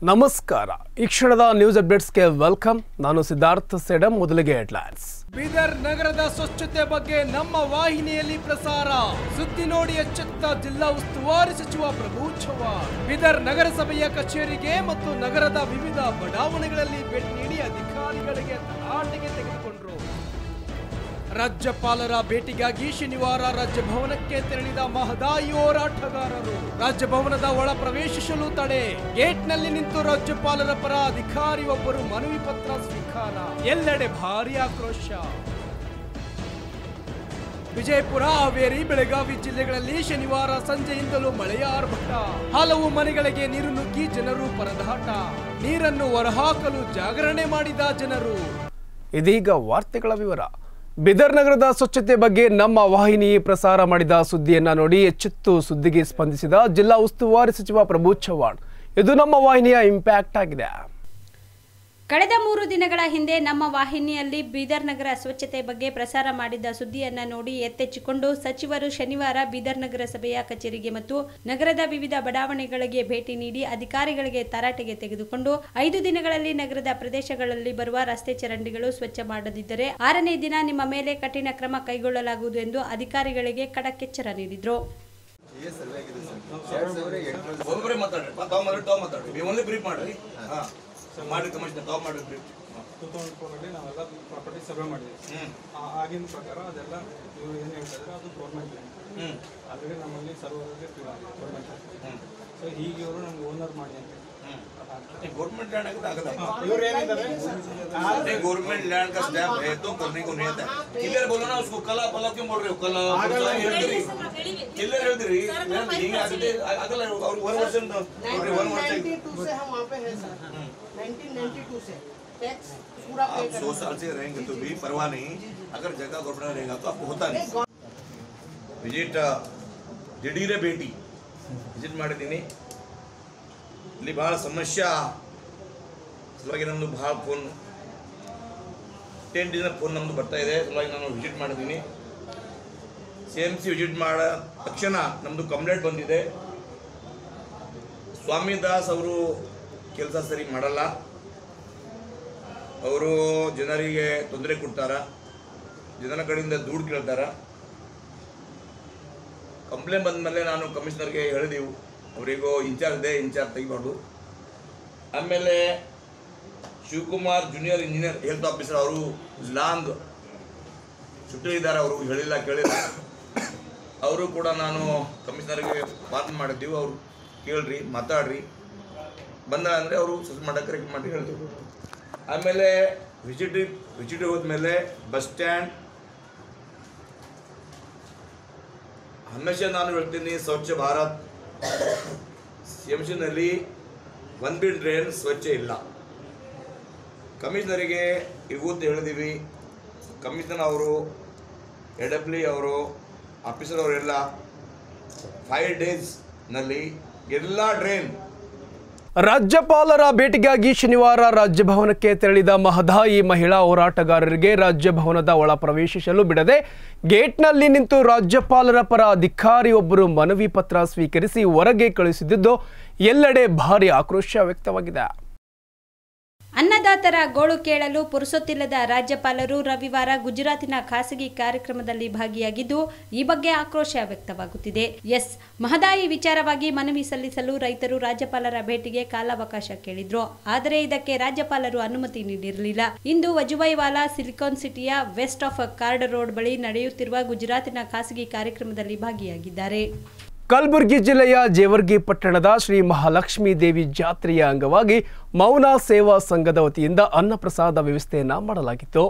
ನಮಸ್ಕಾರ ಈ ಕ್ಷಣದ ನ್ಯೂಸ್ ಅಪ್ಡೇಟ್ಸ್ಗೆ ವೆಲ್ಕಮ್ ನಾನು ಸಿದ್ಧಾರ್ಥ ಸೇಡಂ ಮೊದಲಿಗೆ ಹೆಡ್ಲೈನ್ಸ್ ಬೀದರ್ ನಗರದ ಸ್ವಚ್ಛತೆ ಬಗ್ಗೆ ನಮ್ಮ ವಾಹಿನಿಯಲ್ಲಿ ಪ್ರಸಾರ ಸುದ್ದಿ ನೋಡಿ ಎಚ್ಚೆತ್ತ ಜಿಲ್ಲಾ ಉಸ್ತುವಾರಿ ಸಚಿವ ಪ್ರಭು ಚವ್ಹಾಣ್ ಬೀದರ್ ನಗರಸಭೆಯ ಕಚೇರಿಗೆ ಮತ್ತು ನಗರದ ವಿವಿಧ ಬಡಾವಣೆಗಳಲ್ಲಿ ಭೇಟಿ ನೀಡಿ ಅಧಿಕಾರಿಗಳಿಗೆ ತರಾಟೆಗೆ ತೆಗೆದುಕೊಂಡರು ರಾಜ್ಯಪಾಲರ ಭೇಟಿಗಾಗಿ ಶನಿವಾರ ರಾಜಭವನಕ್ಕೆ ತೆರಳಿದ ಮಹದಾಯಿ ಹೋರಾಟಗಾರರು ರಾಜಭವನದ ಒಳ ಪ್ರವೇಶಿಸಲು ತಡೆ ಗೇಟ್ನಲ್ಲಿ ನಿಂತು ರಾಜ್ಯಪಾಲರ ಪರ ಅಧಿಕಾರಿ ಒಬ್ಬರು ಮನವಿ ಪತ್ರ ಸ್ವೀಕಾರ ಎಲ್ಲೆಡೆ ಭಾರಿ ಆಕ್ರೋಶ ವಿಜಯಪುರ ಹಾವೇರಿ ಬೆಳಗಾವಿ ಜಿಲ್ಲೆಗಳಲ್ಲಿ ಶನಿವಾರ ಸಂಜೆಯಿಂದಲೂ ಮಳೆಯ ಆರ್ಭಟ ಹಲವು ಮನೆಗಳಿಗೆ ನೀರು ನುಗ್ಗಿ ಜನರು ಪರದಾಟ ನೀರನ್ನು ಹೊರಹಾಕಲು ಜಾಗರಣೆ ಮಾಡಿದ ಜನರು ಇದೀಗ ವಾರ್ತೆಗಳ ವಿವರ ಬಿದರ್ ನಗರದ ಸ್ವಚ್ಛತೆ ಬಗ್ಗೆ ನಮ್ಮ ವಾಹಿನಿ ಪ್ರಸಾರ ಮಾಡಿದ ಸುದ್ದಿಯನ್ನ ನೋಡಿ ಎಚ್ಚೆತ್ತು ಸುದ್ದಿಗೆ ಸ್ಪಂದಿಸಿದ ಜಿಲ್ಲಾ ಉಸ್ತುವಾರಿ ಸಚಿವ ಪ್ರಭು ಚವ್ಹಾಣ್ ಇದು ನಮ್ಮ ವಾಹಿನಿಯ ಇಂಪ್ಯಾಕ್ಟ್ ಆಗಿದೆ ಕಳೆದ ಮೂರು ದಿನಗಳ ಹಿಂದೆ ನಮ್ಮ ವಾಹಿನಿಯಲ್ಲಿ ಬೀದರ್ ನಗರ ಸ್ವಚ್ಛತೆ ಬಗ್ಗೆ ಪ್ರಸಾರ ಮಾಡಿದ್ದ ಸುದ್ದಿಯನ್ನ ನೋಡಿ ಎತ್ತೆಚ್ಚಿಕೊಂಡು ಸಚಿವರು ಶನಿವಾರ ಬೀದರ್ ನಗರಸಭೆಯ ಕಚೇರಿಗೆ ಮತ್ತು ನಗರದ ವಿವಿಧ ಬಡಾವಣೆಗಳಿಗೆ ಭೇಟಿ ನೀಡಿ ಅಧಿಕಾರಿಗಳಿಗೆ ತರಾಟೆಗೆ ತೆಗೆದುಕೊಂಡು ಐದು ದಿನಗಳಲ್ಲಿ ನಗರದ ಪ್ರದೇಶಗಳಲ್ಲಿ ಬರುವ ರಸ್ತೆ ಚರಂಡಿಗಳು ಸ್ವಚ್ಛ ಮಾಡದಿದ್ದರೆ ಆರನೇ ದಿನ ನಿಮ್ಮ ಮೇಲೆ ಕಠಿಣ ಕ್ರಮ ಕೈಗೊಳ್ಳಲಾಗುವುದು ಎಂದು ಅಧಿಕಾರಿಗಳಿಗೆ ಖಡಕ್ಕೆಚ್ಚರ ನೀಡಿದರು ಒಬ್ಬೊಬ್ಬರೇ ಮಾತಾಡ್ರಿ ತಾವು ಮಾತಾಡಿ ತಾವು ಮಾತಾಡ್ರಿ ನೀವು ಒಂದೇ ಬ್ರೀಫ್ ಮಾಡ್ರಿ ಹಾ ಮಾಡಿ ಕಮಿಷನ್ ತಾವು ಮಾಡಿ ಬ್ರೀಫ್ ಟೂ ತೌಸಂಡ್ ಫೋರಲ್ಲಿ ನಾವೆಲ್ಲ ಪ್ರಾಪರ್ಟಿ ಸರ್ವೆ ಮಾಡಿದ್ವಿ ಹ್ಮ್ ಆ- ಆಗಿನ ಪ್ರಕಾರ ಅದೆಲ್ಲ ಇವರು ಏನು ಹೇಳ್ತಾ ಇದ್ದಾರೆ ಅದು ಗೌರ್ಮೆಂಟ್ ಲ್ಯಾಂಡ್ ಹ್ಮ್ ಆಲ್ರೆಡಿ ನಮ್ಮಲ್ಲಿ ಸರ್ವರಲ್ಲಿ ಗೌರ್ಮೆಂಟ್ ಹ್ಮ್ ಸೊ ಈಗ ಇವರು ನಮ್ಗೆ ಓನರ್ ಮಾಡಿ ಅಂತ हम्म गवर्नमेंट लैंड आगे ಆಗಲ್ಲ ಇವ್ರು ಏನಿದ್ದಾರೆ नहीं गवर्नमेंट लैंड का स्टैम्प है तो करने को नहीं आता क्लियर बोलो ना उसको कला पला क्यों बोल रहे हो कला ಹೇಳ್ತೀರಿ ಕ್ಲಿಯರ್ ಹೇಳ್ತೀರಿ ಹಿಂಗೆ ಆಗಿದೆ ಆಗಲ್ಲ ಅವ್ರು ಒಂದು ವರ್ಷ ನೋಡ್ರಿ ಒಂದು ವರ್ಷ 1992 से हम वहाँ पे हैं सर 1992 से टैक्स पूरा पे आप सौ साल से रहेंगे तो भी परवाह नहीं अगर जगह गवर्नमेंट रहेगा तो आपको होता नहीं ವಿಸಿಟ್ ದಿಢೀರ ಭೇಟಿ ವಿಸಿಟ್ ಮಾಡಿದ್ದೀನಿ ಇಲ್ಲಿ ಭಾಳ ಸಮಸ್ಯೆ ಸಲುವಾಗಿ ನಮ್ಮದು ಭಾಳ ಫೋನ್ ಟೆನ್ ದಿನ ಫೋನ್ ನಮ್ಮದು ಬರ್ತಾ ಇದೆ ಸಲುವಾಗಿ ನಾನು ವಿಸಿಟ್ ಮಾಡಿದ್ದೀನಿ ಸಿ ಎಮ್ ಸಿ ವಿಸಿಟ್ ಮಾಡ ತಕ್ಷಣ ನಮ್ಮದು ಕಂಪ್ಲೇಂಟ್ ಬಂದಿದೆ ಸ್ವಾಮಿ ದಾಸ್ ಅವರು ಕೆಲಸ ಸರಿ ಮಾಡಲ್ಲ ಅವರು ಜನರಿಗೆ ತೊಂದರೆ ಕೊಡ್ತಾರ ಜನರ ಕಡೆಯಿಂದ ದುಡ್ಡು ಕೇಳ್ತಾರ ಕಂಪ್ಲೇಂಟ್ ಬಂದಮೇಲೆ ನಾನು ಕಮಿಷನರ್ಗೆ ಹೇಳಿದೆವು ಅವರಿಗೂ ಇನ್ಚಾರ್ಜ್ ಇದೆ ಇನ್ಚಾರ್ಜ್ ತೆಗಿಬಾರ್ದು ಆಮೇಲೆ Shivakumar junior engineer health officer ಅವರು ಲಾಂಗ್ ಸುಟ್ಟು ಇದ್ದಾರೆ ಅವರು ಹೇಳಿಲ್ಲ ಕೇಳಿಲ್ಲ ಅವರು ಕೂಡ ನಾನು ಕಮಿಷನರ್ಗೆ ವಾರ್ನ್ ಮಾಡಿದ್ದೀವಿ ಅವರು ಕೇಳ್ರಿ ಮಾತಾಡ್ರಿ ಬಂದ ಅಂದರೆ ಅವರು ಸಸ್ ಮಾಡಕ್ಕೆ ರೆಕಮೆಂಡ್ ಮಾಡಿ ಹೇಳ್ತೀವಿ ಆಮೇಲೆ ವಿಸಿಟ್ ವಿಸಿಟ್ ಹೋದ್ಮೇಲೆ ಬಸ್ ಸ್ಟ್ಯಾಂಡ್ ಹಮೇಶ ನಾನು ಹೇಳ್ತೀನಿ ಸ್ವಚ್ಛ ಭಾರತ್ ನಲ್ಲಿ ಒನ್ ಬಿ ಡ್ರೈನ್ ಸ್ವಚ್ಛ ಇಲ್ಲ ಕಮಿಷನರಿಗೆ ಇವತ್ತು ಹೇಳಿದೀವಿ ಕಮಿಷನರ್ ಅವರು ಎಡಬ್ಲಿ ಅವರು ಆಫೀಸರ್ ಅವರೆಲ್ಲ ಫೈವ್ ಡೇಸ್ನಲ್ಲಿ ಎಲ್ಲ ಡ್ರೈನ್ ರಾಜ್ಯಪಾಲರ ಭೇಟಿಗಾಗಿ ಶನಿವಾರ ರಾಜ್ಯಭವನಕ್ಕೆ ತೆರಳಿದ ಮಹದಾಯಿ ಮಹಿಳಾ ಹೋರಾಟಗಾರರಿಗೆ ರಾಜ್ಯಭವನದ ಒಳ ಪ್ರವೇಶಿಸಲು ಬಿಡದೆ ಗೇಟ್ನಲ್ಲಿ ನಿಂತು ರಾಜ್ಯಪಾಲರ ಪರ ಅಧಿಕಾರಿಯೊಬ್ಬರು ಮನವಿ ಪತ್ರ ಸ್ವೀಕರಿಸಿ ಹೊರಗೆ ಕಳುಹಿಸಿದ್ದು ಎಲ್ಲೆಡೆ ಭಾರಿ ಆಕ್ರೋಶ ವ್ಯಕ್ತವಾಗಿದೆ ಅನ್ನದಾತರ ಗೋಳು ಕೇಳಲು ಪುರುಸೊತ್ತಿಲ್ಲದ ರಾಜ್ಯಪಾಲರು ರವಿವಾರ ಗುಜರಾತಿನ ಖಾಸಗಿ ಕಾರ್ಯಕ್ರಮದಲ್ಲಿ ಭಾಗಿಯಾಗಿದ್ದು ಈ ಬಗ್ಗೆ ಆಕ್ರೋಶ ವ್ಯಕ್ತವಾಗುತ್ತಿದೆ ಎಸ್ ಮಹದಾಯಿ ವಿಚಾರವಾಗಿ ಮನವಿ ಸಲ್ಲಿಸಲು ರೈತರು ರಾಜ್ಯಪಾಲರ ಭೇಟಿಗೆ ಕಾಲಾವಕಾಶ ಕೇಳಿದ್ರು ಆದರೆ ಇದಕ್ಕೆ ರಾಜ್ಯಪಾಲರು ಅನುಮತಿ ನೀಡಿರಲಿಲ್ಲ ಇಂದು ವಜುಬೈವಾಲಾ ಸಿಲಿಕಾನ್ ಸಿಟಿಯ ವೆಸ್ಟ್ ಆಫ್ ಕಾರ್ಡ್ ರೋಡ್ ಬಳಿ ನಡೆಯುತ್ತಿರುವ ಗುಜರಾತಿನ ಖಾಸಗಿ ಕಾರ್ಯಕ್ರಮದಲ್ಲಿ ಭಾಗಿಯಾಗಿದ್ದಾರೆ ಕಲಬುರಗಿ ಜಿಲ್ಲೆಯ ಜೇವರ್ಗಿ ಪಟ್ಟಣದ ಶ್ರೀ ಮಹಾಲಕ್ಷ್ಮೀ ದೇವಿ ಜಾತ್ರೆಯ ಅಂಗವಾಗಿ ಮೌನ ಸೇವಾ ಸಂಘದ ವತಿಯಿಂದ ಅನ್ನಪ್ರಸಾದ ವ್ಯವಸ್ಥೆಯನ್ನ ಮಾಡಲಾಗಿತ್ತು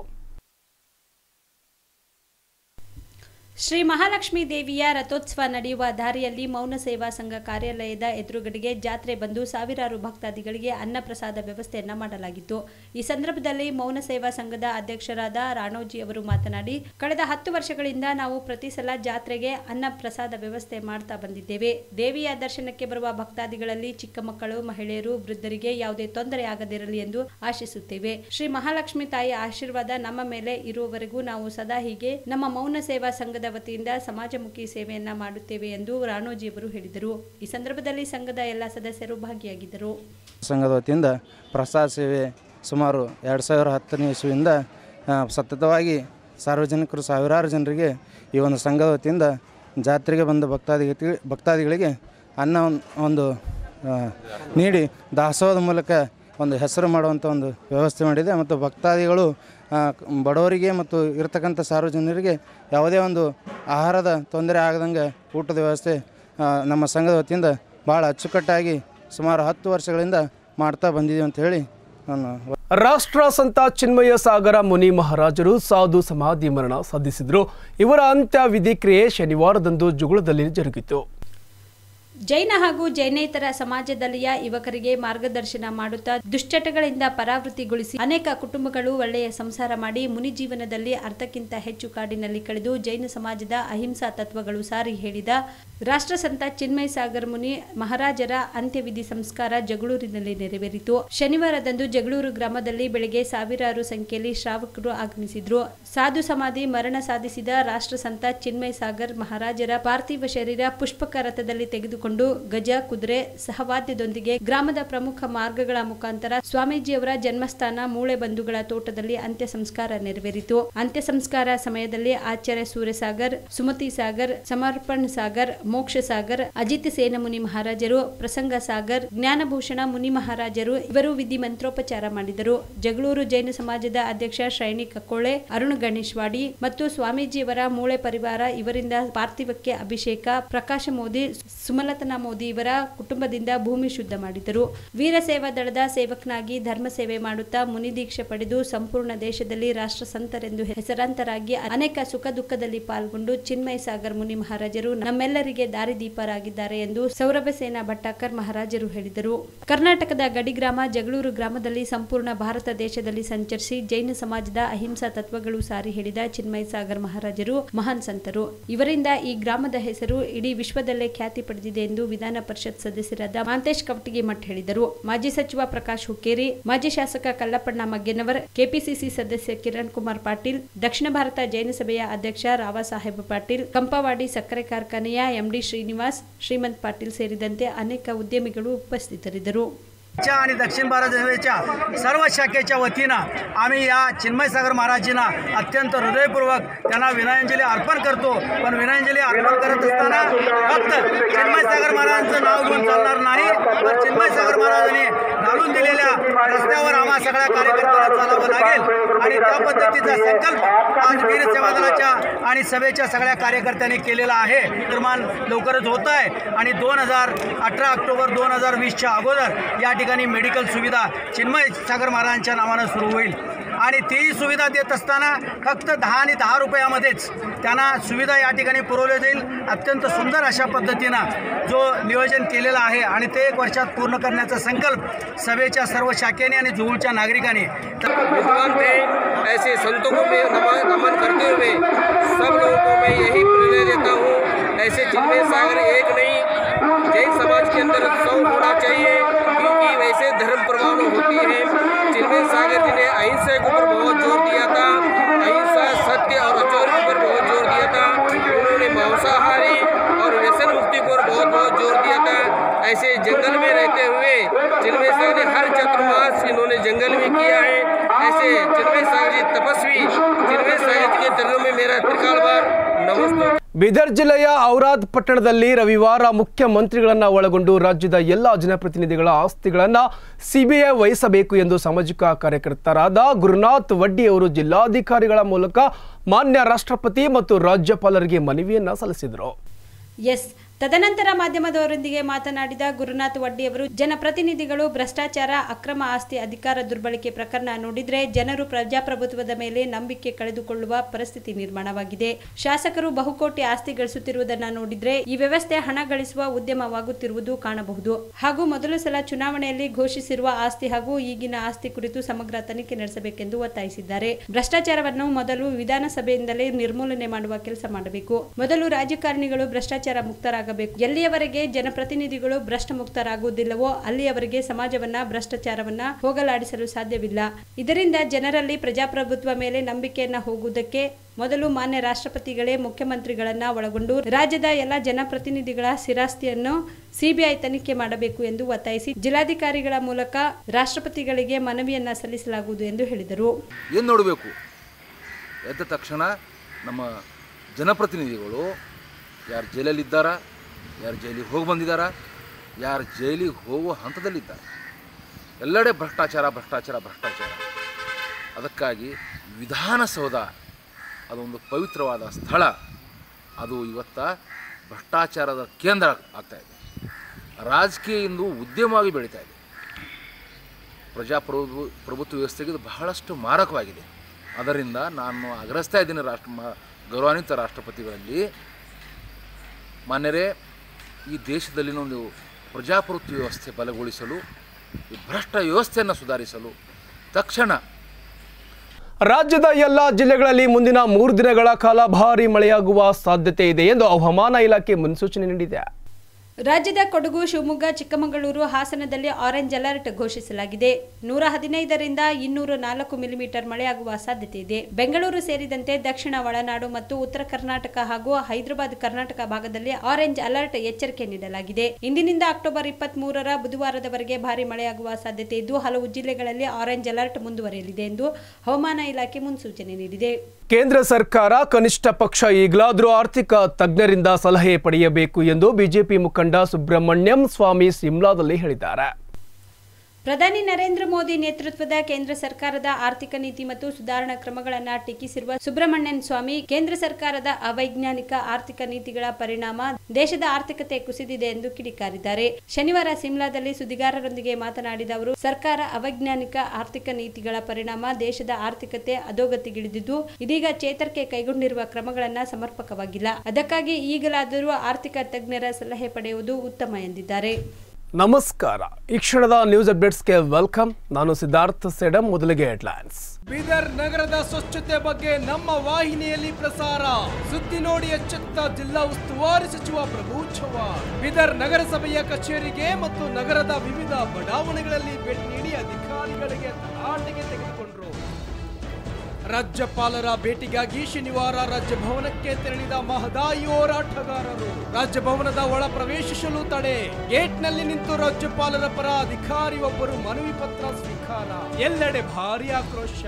ಶ್ರೀ ಮಹಾಲಕ್ಷ್ಮೀ ದೇವಿಯ ರಥೋತ್ಸವ ನಡೆಯುವ ದಾರಿಯಲ್ಲಿ ಮೌನ ಸೇವಾ ಸಂಘ ಕಾರ್ಯಾಲಯದ ಎದುರುಗಡೆಗೆ ಜಾತ್ರೆ ಬಂದು ಸಾವಿರಾರು ಭಕ್ತಾದಿಗಳಿಗೆ ಅನ್ನಪ್ರಸಾದ ವ್ಯವಸ್ಥೆಯನ್ನ ಮಾಡಲಾಗಿತ್ತು ಈ ಸಂದರ್ಭದಲ್ಲಿ ಮೌನ ಸೇವಾ ಸಂಘದ ಅಧ್ಯಕ್ಷರಾದ ರಾಣೋಜಿ ಅವರು ಮಾತನಾಡಿ ಕಳೆದ ಹತ್ತು ವರ್ಷಗಳಿಂದ ನಾವು ಪ್ರತಿ ಸಲ ಜಾತ್ರೆಗೆ ಅನ್ನ ಪ್ರಸಾದ ವ್ಯವಸ್ಥೆ ಮಾಡ್ತಾ ಬಂದಿದ್ದೇವೆ ದೇವಿಯ ದರ್ಶನಕ್ಕೆ ಬರುವ ಭಕ್ತಾದಿಗಳಲ್ಲಿ ಚಿಕ್ಕ ಮಕ್ಕಳು ಮಹಿಳೆಯರು ವೃದ್ಧರಿಗೆ ಯಾವುದೇ ತೊಂದರೆ ಆಗದಿರಲಿ ಎಂದು ಆಶಿಸುತ್ತೇವೆ ಶ್ರೀ ಮಹಾಲಕ್ಷ್ಮಿ ತಾಯಿಯ ಆಶೀರ್ವಾದ ನಮ್ಮ ಮೇಲೆ ಇರುವವರೆಗೂ ನಾವು ಸದಾ ಹೀಗೆ ನಮ್ಮ ಮೌನ ಸೇವಾ ಸಂಘದ ಸಂಘದ ವತಿಯಿಂದ ಸಮಾಜಮುಖಿ ಸೇವೆಯನ್ನ ಮಾಡುತ್ತೇವೆ ಎಂದು ರಾಣೋಜಿಯವರು ಹೇಳಿದರು ಈ ಸಂದರ್ಭದಲ್ಲಿ ಸಂಘದ ಎಲ್ಲ ಸದಸ್ಯರು ಭಾಗಿಯಾಗಿದ್ದರು ಸಂಘದ ವತಿಯಿಂದ ಪ್ರಸಾದ ಸೇವೆ ಸುಮಾರು ಎರಡು ಸಾವಿರ ಹತ್ತನೇ ಇಸ್ವಿಯಿಂದ ಆ, ಸತತವಾಗಿ ಸಾರ್ವಜನಿಕರು ಸಾವಿರಾರು ಜನರಿಗೆ ಈ ಒಂದು ಸಂಘದ ವತಿಯಿಂದ ಜಾತ್ರೆಗೆ ಬಂದ ಭಕ್ತಾದಿ ಭಕ್ತಾದಿಗಳಿಗೆ ಅನ್ನ ಒಂದ್- ಒಂದು ಆ, ನೀಡಿ ದಾಸೋಹದ ಮೂಲಕ ಒಂದು ಹೆಸರು ಮಾಡುವಂಥ ಒಂದು ವ್ಯವಸ್ಥೆ ಮಾಡಿದೆ ಮತ್ತು ಭಕ್ತಾದಿಗಳು ಆ, ಕ- ಬಡವರಿಗೆ ಮತ್ತು ಇರತಕ್ಕಂಥ ಸಾರ್ವಜನಿಕರಿಗೆ ಯಾವುದೇ ಒಂದು ಆಹಾರದ ತೊಂದರೆ ಆಗದಂಗೆ ಊಟದ ವ್ಯವಸ್ಥೆ ಆ, ನಮ್ಮ ಸಂಘದ ವತಿಯಿಂದ ಭಾಳ ಅಚ್ಚುಕಟ್ಟಾಗಿ ಸುಮಾರು ಹತ್ತು ವರ್ಷಗಳಿಂದ ಮಾಡ್ತಾ ಬಂದಿದ್ದೀವಿ ಅಂತ ಹೇಳಿ ನಾನು ರಾಷ್ಟ್ರ ಸಂತ ಚಿನ್ಮಯ ಸಾಗರ ಮುನಿ ಮಹಾರಾಜರು ಸಾಧು ಸಮಾಧಿ ಮರಣ ಸಾಧಿಸಿದರು ಇವರ ಅಂತ್ಯವಿಧಿ ಕ್ರಿಯೆ ಶನಿವಾರದಂದು ಜುಗುಳದಲ್ಲಿ ಜರುಗಿತು ಜೈನ ಹಾಗೂ ಜೈನೇತರ ಸಮಾಜದಲ್ಲಿಯ ಯುವಕರಿಗೆ ಮಾರ್ಗದರ್ಶನ ಮಾಡುತ್ತಾ ದುಶ್ಚಟಗಳಿಂದ ಪರಾವೃತ್ತಿಗೊಳಿಸಿ ಅನೇಕ ಕುಟುಂಬಗಳು ಒಳ್ಳೆಯ ಸಂಸಾರ ಮಾಡಿ ಮುನಿ ಜೀವನದಲ್ಲಿ ಅರ್ಧಕ್ಕಿಂತ ಹೆಚ್ಚು ಕಾಡಿನಲ್ಲಿ ಕಳೆದು ಜೈನ ಸಮಾಜದ ಅಹಿಂಸಾ ತತ್ವಗಳು ಸಾರಿ ಹೇಳಿದ ರಾಷ್ಟ್ರಸಂತ ಚಿನ್ಮಯ ಸಾಗರ್ ಮುನಿ ಮಹಾರಾಜರ ಅಂತ್ಯವಿಧಿ ಸಂಸ್ಕಾರ ಜಗಳೂರಿನಲ್ಲಿ ನೆರವೇರಿತು ಶನಿವಾರದಂದು ಜಗಳೂರು ಗ್ರಾಮದಲ್ಲಿ ಬೆಳಗ್ಗೆ ಸಾವಿರಾರು ಸಂಖ್ಯೆಯಲ್ಲಿ ಶ್ರಾವಕರು ಆಗಮಿಸಿದ್ರು ಸಾಧು ಸಮಾಧಿ ಮರಣ ಸಾಧಿಸಿದ ರಾಷ್ಟ್ರಸಂತ ಚಿನ್ಮಯ ಸಾಗರ್ ಮಹಾರಾಜರ ಪಾರ್ಥಿವ ಶರೀರ ಪುಷ್ಪಕ ರಥದಲ್ಲಿ ತೆಗೆದುಕೊಂಡು ಗಜ ಕುದುರೆ ಸಹವಾದ್ಯದೊಂದಿಗೆ ಗ್ರಾಮದ ಪ್ರಮುಖ ಮಾರ್ಗಗಳ ಮುಖಾಂತರ ಸ್ವಾಮೀಜಿಯವರ ಜನ್ಮಸ್ಥಾನ ಮೂಳೆ ಬಂಧುಗಳ ತೋಟದಲ್ಲಿ ಅಂತ್ಯ ಸಂಸ್ಕಾರ ನೆರವೇರಿತು ಅಂತ್ಯ ಸಂಸ್ಕಾರ ಸಮಯದಲ್ಲಿ ಆಚಾರ್ಯ ಸೂರ್ಯಸಾಗರ್ ಸುಮತಿ ಸಾಗರ್ ಸಮರ್ಪಣ್ ಸಾಗರ್ ಮೋಕ್ಷ ಸಾಗರ್ ಅಜಿತ್ ಸೇನ ಮುನಿ ಮಹಾರಾಜರು ಪ್ರಸಂಗ ಸಾಗರ್ ಜ್ಞಾನಭೂಷಣ ಮುನಿ ಮಹಾರಾಜರು ಇವರು ವಿಧಿ ಮಂತ್ರೋಪಚಾರ ಮಾಡಿದರು ಜಗಳೂರು ಜೈನ ಸಮಾಜದ ಅಧ್ಯಕ್ಷ ಶ್ರೇಣಿ ಕಕ್ಕೋಳೆ ಅರುಣ್ ಗಣೇಶ್ವಾಡಿ ಮತ್ತು ಸ್ವಾಮೀಜಿಯವರ ಮೂಳೆ ಪರಿವಾರ ಇವರಿಂದ ಪಾರ್ಥಿವಕ್ಕೆ ಅಭಿಷೇಕ ಪ್ರಕಾಶ ಮೋದಿ ಸುಮಲತನ ಮೋದಿ ಇವರ ಕುಟುಂಬದಿಂದ ಭೂಮಿ ಶುದ್ಧ ಮಾಡಿದರು ವೀರ ಸೇವಾ ದಳದ ಸೇವಕನಾಗಿ ಧರ್ಮ ಸೇವೆ ಮಾಡುತ್ತಾ ಮುನಿ ದೀಕ್ಷೆ ಪಡೆದು ಸಂಪೂರ್ಣ ದೇಶದಲ್ಲಿ ರಾಷ್ಟ್ರ ಸಂತರೆಂದು ಹೆಸರಾಂತರಾಗಿ ಅನೇಕ ಸುಖ ದುಃಖದಲ್ಲಿ ಪಾಲ್ಗೊಂಡು ಚಿನ್ಮಯ ಸಾಗರ್ ಮುನಿ ಮಹಾರಾಜರು ನಮ್ಮೆಲ್ಲರಿಗೆ ದಾರಿದೀಪರಾಗಿದ್ದಾರೆ ಎಂದು ಸೌರಭ ಸೇನಾ ಭಟ್ಟಾಕರ್ ಮಹಾರಾಜರು ಹೇಳಿದರು ಕರ್ನಾಟಕದ ಗಡಿಗ್ರಾಮ ಜಗಳೂರು ಗ್ರಾಮದಲ್ಲಿ ಸಂಪೂರ್ಣ ಭಾರತ ದೇಶದಲ್ಲಿ ಸಂಚರಿಸಿ ಜೈನ ಸಮಾಜದ ಅಹಿಂಸಾ ತತ್ವಗಳು ಸಾರಿ ಹೇಳಿದ ಚಿನ್ಮಯ ಸಾಗರ್ ಮಹಾರಾಜರು ಮಹಾನ್ ಸಂತರು ಇವರಿಂದ ಈ ಗ್ರಾಮದ ಹೆಸರು ಇಡೀ ವಿಶ್ವದಲ್ಲೇ ಖ್ಯಾತಿ ಪಡೆದಿದೆ ಎಂದು ವಿಧಾನ ಪರಿಷತ್ ಸದಸ್ಯರಾದ ಮಾಂತೇಶ್ ಕವಟಗಿ ಮಠ್ ಹೇಳಿದರು ಮಾಜಿ ಸಚಿವ ಪ್ರಕಾಶ್ ಹುಕ್ಕೇರಿ ಮಾಜಿ ಶಾಸಕ ಕಲ್ಲಪ್ಪಣ್ಣ ಮಗ್ಗೆನವರ್ ಕೆಪಿಸಿಸಿ ಸದಸ್ಯ ಕಿರಣ್ ಕುಮಾರ್ ಪಾಟೀಲ್ ದಕ್ಷಿಣ ಭಾರತ ಜೈನ ಸಭೆಯ ಅಧ್ಯಕ್ಷ ರಾವ ಸಾಹೇಬ್ ಪಾಟೀಲ್ ಕಂಪವಾಡಿ ಸಕ್ಕರೆ ಕಾರ್ಖಾನೆಯ ಎಂಡಿ ಶ್ರೀನಿವಾಸ್ ಶ್ರೀಮಂತ್ ಪಾಟೀಲ್ ಸೇರಿದಂತೆ ಅನೇಕ ಉದ್ಯಮಿಗಳು ಉಪಸ್ಥಿತರಿದ್ದರು च्या आणि दक्षिण भारत रेल्वेच्या सर्व शाखेच्या वतीनं आम्ही या चिन्मय सागर महाराजींना अत्यंत हृदयपूर्वक त्यांना विनयांजली अर्पण करतो पण विनयांजली अर्पण करत असताना फक्त चिन्मय सागर महाराजांचं नाव घेऊन चालणार नाही तर चिन्मय सागर महाराजांनी घालून दिलेल्या रस्त्यावर आम्हा सगळ्या कार्यकर्त्यांना चालावं लागेल आणि त्या पद्धतीचा संकल्प आज वीर सेवा दलाच्या आणि सभेच्या सगळ्या कार्यकर्त्यांनी केलेला आहे निर्माण लवकरच होत आहे आणि दोन हजार अठरा ऑक्टोबर दोन हजार वीसच्या अगोदर या ठिकाणी मेडिकल सुविधा चिन्मय सागर महाराजांच्या नावानं सुरू होईल आणि तीही सुविधा देत असताना फक्त दहा आणि दहा रुपयामध्येच त्यांना सुविधा या ठिकाणी पुरवल्या जाईल अत्यंत सुंदर अशा पद्धतीनं जो नियोजन केलेलं आहे आणि ते एक वर्षात पूर्ण करण्याचा संकल्प सभेच्या सर्व शाखेने आणि जुहूच्या नागरिकांनी विद्वान थे ऐसे संतों को मैं नमन नमन करते हुए सब लोगों को मैं यही प्रेरणा देता हूँ ऐसे चिन्मय सागर एक नहीं जैन समाज के अंदर सौ होना चाहिए क्योंकि वैसे धर्म प्रभाव होती है चिन्मय सागर जी ने अहिंसा के ऊपर बहुत जोर दिया था अहिंसा सत्य और अचोर के ऊपर बहुत जोर दिया था उन्होंने मांसाहारी और व्यसन मुक्ति को बहुत बहुत जोर दिया था ऐसे जंगल में रहते हुए चिन्मय सागर ने हर चतुर्मास इन्होंने जंगल में किया है ऐसे चिन्मय सागर जी तपस्वी चिन्मय सागर जी के चरणों में मेरा त्रिकाल बार नमस्ते ಬೀದರ್ ಜಿಲ್ಲೆಯ ಔರಾದ್ ಪಟ್ಟಣದಲ್ಲಿ ರವಿವಾರ ಮುಖ್ಯಮಂತ್ರಿಗಳನ್ನ ಒಳಗೊಂಡು ರಾಜ್ಯದ ಎಲ್ಲ ಜನಪ್ರತಿನಿಧಿಗಳ ಆಸ್ತಿಗಳನ್ನು ಸಿಬಿಐ ವಹಿಸಬೇಕು ಎಂದು ಸಾಮಾಜಿಕ ಕಾರ್ಯಕರ್ತರಾದ ಗುರುನಾಥ್ ವಡ್ಡಿ ಅವರು ಜಿಲ್ಲಾಧಿಕಾರಿಗಳ ಮೂಲಕ ಮಾನ್ಯ ರಾಷ್ಟ್ರಪತಿ ಮತ್ತು ರಾಜ್ಯಪಾಲರಿಗೆ ಮನವಿಯನ್ನ ಸಲ್ಲಿಸಿದರು ಎಸ್ ತದನಂತರ ಮಾಧ್ಯಮದವರೊಂದಿಗೆ ಮಾತನಾಡಿದ ಗುರುನಾಥ್ ವಡ್ಡಿ ಅವರು ಜನಪ್ರತಿನಿಧಿಗಳು ಭ್ರಷ್ಟಾಚಾರ ಅಕ್ರಮ ಆಸ್ತಿ ಅಧಿಕಾರ ದುರ್ಬಳಕೆ ಪ್ರಕರಣ ನೋಡಿದ್ರೆ ಜನರು ಪ್ರಜಾಪ್ರಭುತ್ವದ ಮೇಲೆ ನಂಬಿಕೆ ಕಳೆದುಕೊಳ್ಳುವ ಪರಿಸ್ಥಿತಿ ನಿರ್ಮಾಣವಾಗಿದೆ ಶಾಸಕರು ಬಹುಕೋಟಿ ಆಸ್ತಿ ಗಳಿಸುತ್ತಿರುವುದನ್ನು ನೋಡಿದ್ರೆ ಈ ವ್ಯವಸ್ಥೆ ಹಣ ಗಳಿಸುವ ಉದ್ಯಮವಾಗುತ್ತಿರುವುದು ಕಾಣಬಹುದು ಹಾಗೂ ಮೊದಲ ಸಲ ಚುನಾವಣೆಯಲ್ಲಿ ಘೋಷಿಸಿರುವ ಆಸ್ತಿ ಹಾಗೂ ಈಗಿನ ಆಸ್ತಿ ಕುರಿತು ಸಮಗ್ರ ತನಿಖೆ ನಡೆಸಬೇಕೆಂದು ಒತ್ತಾಯಿಸಿದ್ದಾರೆ ಭ್ರಷ್ಟಾಚಾರವನ್ನು ಮೊದಲು ವಿಧಾನಸಭೆಯಿಂದಲೇ ನಿರ್ಮೂಲನೆ ಮಾಡುವ ಕೆಲಸ ಮಾಡಬೇಕು ಮೊದಲು ರಾಜಕಾರಣಿಗಳು ಭ್ರಷ್ಟಾಚಾರ ಮುಕ್ತರಾಗಬೇಕು ಆಗಬೇಕು ಎಲ್ಲಿಯವರೆಗೆ ಜನಪ್ರತಿನಿಧಿಗಳು ಭ್ರಷ್ಟ ಮುಕ್ತರಾಗುವುದಿಲ್ಲವೋ ಅಲ್ಲಿಯವರೆಗೆ ಸಮಾಜವನ್ನ ಭ್ರಷ್ಟಾಚಾರವನ್ನ ಹೋಗಲಾಡಿಸಲು ಸಾಧ್ಯವಿಲ್ಲ ಇದರಿಂದ ಜನರಲ್ಲಿ ಪ್ರಜಾಪ್ರಭುತ್ವ ಮೇಲೆ ನಂಬಿಕೆಯನ್ನ ಹೋಗುವುದಕ್ಕೆ ಮೊದಲು ಮಾನ್ಯ ರಾಷ್ಟ್ರಪತಿಗಳೇ ಮುಖ್ಯಮಂತ್ರಿಗಳನ್ನ ಒಳಗೊಂಡು ರಾಜ್ಯದ ಎಲ್ಲ ಜನಪ್ರತಿನಿಧಿಗಳ ಸ್ಥಿರಾಸ್ತಿಯನ್ನು ಸಿಬಿಐ ತನಿಖೆ ಮಾಡಬೇಕು ಎಂದು ಒತ್ತಾಯಿಸಿ ಜಿಲ್ಲಾಧಿಕಾರಿಗಳ ಮೂಲಕ ರಾಷ್ಟ್ರಪತಿಗಳಿಗೆ ಮನವಿಯನ್ನ ಸಲ್ಲಿಸಲಾಗುವುದು ಎಂದು ಹೇಳಿದರು ಏನು ನೋಡಬೇಕು ಎದ್ದ ತಕ್ಷಣ ನಮ್ಮ ಜನಪ್ರತಿನಿಧಿಗಳು ಯಾರು ಜೈಲಲ್ಲಿದ್ದಾರಾ ಯಾರು ಜೈಲಿಗೆ ಹೋಗಿ ಬಂದಿದ್ದಾರಾ ಯಾರು ಜೈಲಿಗೆ ಹೋಗುವ ಹಂತದಲ್ಲಿದ್ದಾರೆ ಎಲ್ಲೆಡೆ ಭ್ರಷ್ಟಾಚಾರ ಭ್ರಷ್ಟಾಚಾರ ಭ್ರಷ್ಟಾಚಾರ ಅದಕ್ಕಾಗಿ ವಿಧಾನಸೌಧ ಅದೊಂದು ಪವಿತ್ರವಾದ ಸ್ಥಳ ಅದು ಇವತ್ತ ಭ್ರಷ್ಟಾಚಾರದ ಕೇಂದ್ರ ಆಗ್ತಾ ಇದೆ ರಾಜಕೀಯ ಇಂದು ಉದ್ಯಮವಾಗಿ ಬೆಳೀತಾ ಇದೆ ಪ್ರಜಾಪ್ರಭು ಪ್ರಭುತ್ವ ವ್ಯವಸ್ಥೆಗೆ ಇದು ಬಹಳಷ್ಟು ಮಾರಕವಾಗಿದೆ ಅದರಿಂದ ನಾನು ಆಗ್ರಹಿಸ್ತಾ ಇದ್ದೀನಿ ರಾಷ್ಟ್ರ ಮ- ಗೌರವಾನ್ವಿತ ರಾಷ್ಟ್ರಪತಿಗಳಲ್ಲಿ ಮಾನ್ಯರೇ ಈ ದೇಶದಲ್ಲಿನ ಒಂದು ಪ್ರಜಾಪ್ರಭುತ್ವ ವ್ಯವಸ್ಥೆ ಬಲಗೊಳಿಸಲು ಈ ಭ್ರಷ್ಟ ವ್ಯವಸ್ಥೆಯನ್ನು ಸುಧಾರಿಸಲು ತಕ್ಷಣ ರಾಜ್ಯದ ಎಲ್ಲ ಜಿಲ್ಲೆಗಳಲ್ಲಿ ಮುಂದಿನ ಮೂರು ದಿನಗಳ ಕಾಲ ಭಾರೀ ಮಳೆಯಾಗುವ ಸಾಧ್ಯತೆ ಇದೆ ಎಂದು ಹವಾಮಾನ ಇಲಾಖೆ ಮುನ್ಸೂಚನೆ ನೀಡಿದೆ ರಾಜ್ಯದ ಕೊಡಗು ಶಿವಮೊಗ್ಗ ಚಿಕ್ಕಮಗಳೂರು ಹಾಸನದಲ್ಲಿ ಆರೆಂಜ್ ಅಲರ್ಟ್ ಘೋಷಿಸಲಾಗಿದೆ ನೂರ ಹದಿನೈದರಿಂದ ಇನ್ನೂರ ನಾಲ್ಕು ಮಿಲಿಮೀಟರ್ ಮಳೆಯಾಗುವ ಸಾಧ್ಯತೆ ಇದೆ ಬೆಂಗಳೂರು ಸೇರಿದಂತೆ ದಕ್ಷಿಣ ಒಳನಾಡು ಮತ್ತು ಉತ್ತರ ಕರ್ನಾಟಕ ಹಾಗೂ ಹೈದರಾಬಾದ್ ಕರ್ನಾಟಕ ಭಾಗದಲ್ಲಿ ಆರೆಂಜ್ ಅಲರ್ಟ್ ಎಚ್ಚರಿಕೆ ನೀಡಲಾಗಿದೆ ಇಂದಿನಿಂದ ಅಕ್ಟೋಬರ್ ಇಪ್ಪತ್ತ್ ಮೂರರ ಬುಧವಾರದವರೆಗೆ ಭಾರಿ ಮಳೆಯಾಗುವ ಸಾಧ್ಯತೆ ಇದ್ದು ಹಲವು ಜಿಲ್ಲೆಗಳಲ್ಲಿ ಆರೆಂಜ್ ಅಲರ್ಟ್ ಮುಂದುವರಿಯಲಿದೆ ಎಂದು ಹವಾಮಾನ ಇಲಾಖೆ ಮುನ್ಸೂಚನೆ ನೀಡಿದೆ ಕೇಂದ್ರ ಸರ್ಕಾರ ಕನಿಷ್ಠ ಪಕ್ಷ ಈಗಲಾದರೂ ಆರ್ಥಿಕ ತಜ್ಞರಿಂದ ಸಲಹೆ ಪಡೆಯಬೇಕು ಎಂದು ಬಿಜೆಪಿ ಮುಖಂಡ ಸುಬ್ರಹ್ಮಣ್ಯಂ ಸ್ವಾಮಿ ಸಿಮ್ಲಾದಲ್ಲಿ ಹೇಳಿದ್ದಾರೆ ಪ್ರಧಾನಿ ನರೇಂದ್ರ ಮೋದಿ ನೇತೃತ್ವದ ಕೇಂದ್ರ ಸರ್ಕಾರದ ಆರ್ಥಿಕ ನೀತಿ ಮತ್ತು ಸುಧಾರಣಾ ಕ್ರಮಗಳನ್ನು ಟೀಕಿಸಿರುವ ಸುಬ್ರಹ್ಮಣ್ಯನ್ ಸ್ವಾಮಿ ಕೇಂದ್ರ ಸರ್ಕಾರದ ಅವೈಜ್ಞಾನಿಕ ಆರ್ಥಿಕ ನೀತಿಗಳ ಪರಿಣಾಮ ದೇಶದ ಆರ್ಥಿಕತೆ ಕುಸಿದಿದೆ ಎಂದು ಕಿಡಿಕಾರಿದ್ದಾರೆ ಶನಿವಾರ ಸಿಮ್ಲಾದಲ್ಲಿ ಸುದ್ದಿಗಾರರೊಂದಿಗೆ ಮಾತನಾಡಿದ ಅವರು ಸರ್ಕಾರ ಅವೈಜ್ಞಾನಿಕ ಆರ್ಥಿಕ ನೀತಿಗಳ ಪರಿಣಾಮ ದೇಶದ ಆರ್ಥಿಕತೆ ಅಧೋಗತಿಗಿಳಿದಿದ್ದು ಇದೀಗ ಚೇತರಿಕೆ ಕೈಗೊಂಡಿರುವ ಕ್ರಮಗಳನ್ನು ಸಮರ್ಪಕವಾಗಿಲ್ಲ ಅದಕ್ಕಾಗಿ ಈಗಲಾದರೂ ಆರ್ಥಿಕ ತಜ್ಞರ ಸಲಹೆ ಪಡೆಯುವುದು ಉತ್ತಮ ಎಂದಿದ್ದಾರೆ ನಮಸ್ಕಾರ ಈ ಕ್ಷಣದ ನ್ಯೂಸ್ ಅಪ್ಡೇಟ್ಸ್ಗೆ ವೆಲ್ಕಮ್ ನಾನು ಸಿದ್ಧಾರ್ಥ ಸೇಡಂ ಮೊದಲಿಗೆ ಹೆಡ್ಲೈನ್ಸ್ ಬೀದರ್ ನಗರದ ಸ್ವಚ್ಛತೆ ಬಗ್ಗೆ ನಮ್ಮ ವಾಹಿನಿಯಲ್ಲಿ ಪ್ರಸಾರ ಸುದ್ದಿ ನೋಡಿ ಎಚ್ಚೆತ್ತ ಜಿಲ್ಲಾ ಉಸ್ತುವಾರಿ ಸಚಿವ ಪ್ರಭು ಚವ್ಹಾಣ್ ಬೀದರ್ ನಗರಸಭೆಯ ಕಚೇರಿಗೆ ಮತ್ತು ನಗರದ ವಿವಿಧ ಬಡಾವಣೆಗಳಲ್ಲಿ ಭೇಟಿ ನೀಡಿ ಅಧಿಕಾರಿಗಳಿಗೆ ತರಾಟೆಗೆ ತೆಗೆದುಕೊಂಡರು ರಾಜ್ಯಪಾಲರ ಭೇಟಿಗಾಗಿ ಶನಿವಾರ ರಾಜಭವನಕ್ಕೆ ತೆರಳಿದ ಮಹದಾಯಿ ಹೋರಾಟಗಾರರು ರಾಜಭವನದ ಒಳ ಪ್ರವೇಶಿಸಲು ತಡೆ ಗೇಟ್ನಲ್ಲಿ ನಿಂತು ರಾಜ್ಯಪಾಲರ ಪರ ಅಧಿಕಾರಿ ಒಬ್ಬರು ಮನವಿ ಪತ್ರ ಸ್ವೀಕಾರ ಎಲ್ಲೆಡೆ ಭಾರಿ ಆಕ್ರೋಶ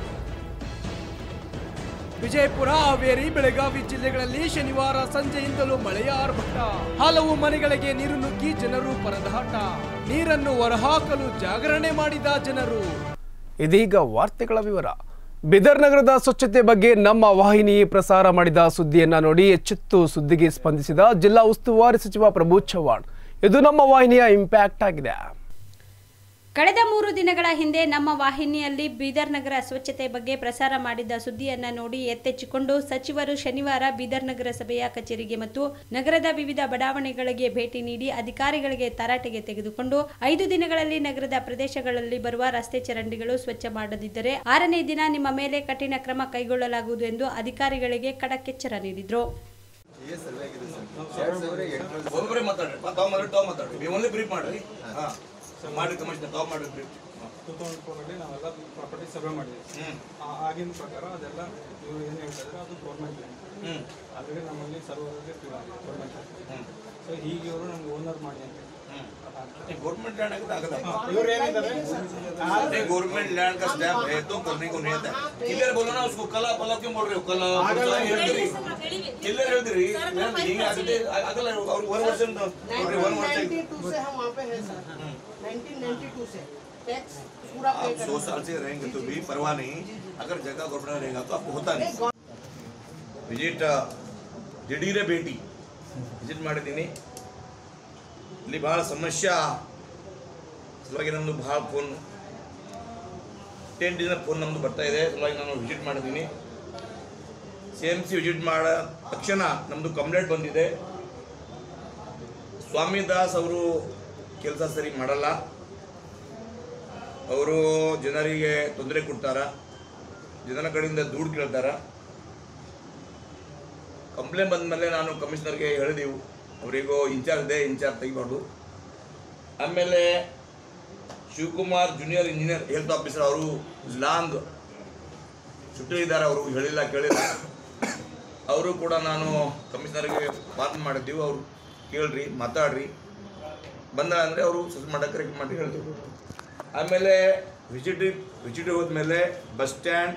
ವಿಜಯಪುರ ಹಾವೇರಿ ಬೆಳಗಾವಿ ಜಿಲ್ಲೆಗಳಲ್ಲಿ ಶನಿವಾರ ಸಂಜೆಯಿಂದಲೂ ಮಳೆಯ ಆರ್ಭಟ ಹಲವು ಮನೆಗಳಿಗೆ ನೀರು ನುಗ್ಗಿ ಜನರು ಪರದಾಟ ನೀರನ್ನು ಹೊರಹಾಕಲು ಜಾಗರಣೆ ಮಾಡಿದ ಜನರು ಇದೀಗ ವಾರ್ತೆಗಳ ವಿವರ ಬಿದರ್ ನಗರದ ಸ್ವಚ್ಛತೆ ಬಗ್ಗೆ ನಮ್ಮ ವಾಹಿನಿ ಪ್ರಸಾರ ಮಾಡಿದ ಸುದ್ದಿಯನ್ನ ನೋಡಿ ಎಚ್ಚೆತ್ತು ಸುದ್ದಿಗೆ ಸ್ಪಂದಿಸಿದ ಜಿಲ್ಲಾ ಉಸ್ತುವಾರಿ ಸಚಿವ ಪ್ರಭು ಚವ್ಹಾಣ್ ಇದು ನಮ್ಮ ವಾಹಿನಿಯ ಇಂಪ್ಯಾಕ್ಟ್ ಆಗಿದೆ ಕಳೆದ ಮೂರು ದಿನಗಳ ಹಿಂದೆ ನಮ್ಮ ವಾಹಿನಿಯಲ್ಲಿ ಬೀದರ್ ನಗರ ಸ್ವಚ್ಛತೆ ಬಗ್ಗೆ ಪ್ರಸಾರ ಮಾಡಿದ್ದ ಸುದ್ದಿಯನ್ನ ನೋಡಿ ಎತ್ತೆಚ್ಚಿಕೊಂಡು ಸಚಿವರು ಶನಿವಾರ ಬೀದರ್ ನಗರ ಸಭೆಯ ಕಚೇರಿಗೆ ಮತ್ತು ನಗರದ ವಿವಿಧ ಬಡಾವಣೆಗಳಿಗೆ ಭೇಟಿ ನೀಡಿ ಅಧಿಕಾರಿಗಳಿಗೆ ತರಾಟೆಗೆ ತೆಗೆದುಕೊಂಡು ಐದು ದಿನಗಳಲ್ಲಿ ನಗರದ ಪ್ರದೇಶಗಳಲ್ಲಿ ಬರುವ ರಸ್ತೆ ಚರಂಡಿಗಳು ಸ್ವಚ್ಛ ಮಾಡದಿದ್ದರೆ ಆರನೇ ದಿನ ನಿಮ್ಮ ಮೇಲೆ ಕಠಿಣ ಕ್ರಮ ಕೈಗೊಳ್ಳಲಾಗುವುದು ಎಂದು ಅಧಿಕಾರಿಗಳಿಗೆ ಖಡಕ್ ಎಚ್ಚರ ನೀಡಿದ್ರು ಒಬ್ಬೊಬ್ಬರೇ ಮಾತಾಡ್ರಿ ತಾವು ಮಾತಾಡಿ ತಾವು ಮಾತಾಡ್ರಿ ನೀವು ಓನ್ಲಿ ಬ್ರೀಫ್ ಮಾಡ್ರಿ ಹಾ ಮಾಡಿ ಕಮಿಷನರ್ ತಾವು ಮಾಡಿ ಬ್ರೀಫ್ ಟೂ ತೌಸಂಡ್ ಫೋರಲ್ಲಿ ನಾವೆಲ್ಲ ಪ್ರಾಪರ್ಟಿ ಸರ್ವೆ ಮಾಡಿದ್ವಿ ಆ- ಆಗಿನ ಪ್ರಕಾರ ಅದೆಲ್ಲ ಇವರು ಏನು ಹೇಳ್ತಿದ್ರೆ ಅದು ಗೌರ್ಮೆಂಟ್ ಹ್ಮ್ ಆದರೆ ನಮ್ಮಲ್ಲಿ ಸರ್ವರ್ಗೆ ಗೌರ್ಮೆಂಟ್ ಸೊ ಈಗ ಇವರು ನಮ್ಗೆ ಓನರ್ ಮಾಡಿ ಅಂತ गवर्नमेंट लैंड आगे आगे ಇವ್ರು ಏನಿದ್ದಾರೆ नहीं गवर्नमेंट लैंड का स्टैम्प है तो करने को नहीं आता है क्लियर बोलो ना उसको कला पला क्यों बोल रहे हो कला ಹೇಳ್ತೀರಿ ಕ್ಲಿಯರ್ ಹೇಳ್ತೀರಿ ಈಗ ಆಗದೆ ಆಗಲ್ಲ ಅವ್ರು ಒಂದು ವರ್ಷ ನೋಡ್ರಿ ಒಂದು ವರ್ಷ 1992 से हम वहाँ पे हैं सर 1992 से टैक्स पूरा पे आप सौ साल से रहेंगे तो भी परवाह नहीं अगर जगह गवर्नमेंट रहेगा तो आपको होता नहीं ವಿಸಿಟ್ ದಿಢೀರೆ ಭೇಟಿ ವಿಸಿಟ್ ಮಾಡಿದ್ದೀನಿ ಇಲ್ಲಿ ಭಾಳ ಸಮಸ್ಯೆ ಸಲುವಾಗಿ ನಮ್ಮದು ಭಾಳ ಫೋನ್ ಟೆನ್ ದಿನ ಫೋನ್ ನಮ್ಮದು ಬರ್ತಾ ಇದೆ ಸಲುವಾಗಿ ನಾನು ವಿಸಿಟ್ ಮಾಡಿದ್ದೀನಿ ಸಿ ಎಮ್ ಸಿ ವಿಸಿಟ್ ಮಾಡ ತಕ್ಷಣ ನಮ್ಮದು ಕಂಪ್ಲೇಂಟ್ ಬಂದಿದೆ ಸ್ವಾಮಿ ದಾಸ್ ಅವರು ಕೆಲಸ ಸರಿ ಮಾಡಲ್ಲ ಅವರು ಜನರಿಗೆ ತೊಂದರೆ ಕೊಡ್ತಾರ ಜನರ ಕಡೆಯಿಂದ ದುಡ್ಡು ಕೇಳ್ತಾರ ಕಂಪ್ಲೇಂಟ್ ಬಂದಮೇಲೆ ನಾನು ಕಮಿಷನರ್ಗೆ ಹೇಳಿದೆವು ಅವರಿಗೂ ಇನ್ಚಾರ್ಜ್ ಇದೆ ಇನ್ಚಾರ್ಜ್ ತೆಗಿಬಾರ್ದು ಆಮೇಲೆ Shivakumar junior engineer health officer ಅವರು ಲಾಂಗ್ ಸುಟ್ಟಿದ್ದಾರೆ ಅವರು ಹೇಳಿಲ್ಲ ಕೇಳಿಲ್ಲ ಅವರು ಕೂಡ ನಾನು ಕಮಿಷನರ್ಗೆ ಮಾತು ಮಾಡಿದ್ದೀವಿ ಅವರು ಕೇಳ್ರಿ ಮಾತಾಡ್ರಿ ಬಂದ ಅಂದರೆ ಅವರು ಸಸ್ಪೆಂಡ್ ಮಾಡೋಕ್ಕೆ ರೆಕಮೆಂಡ್ ಮಾಡಿ ಹೇಳ್ತೀವಿ ಆಮೇಲೆ ವಿಸಿಟ್ ವಿಸಿಟ್ ಹೋದ್ಮೇಲೆ ಬಸ್ ಸ್ಟ್ಯಾಂಡ್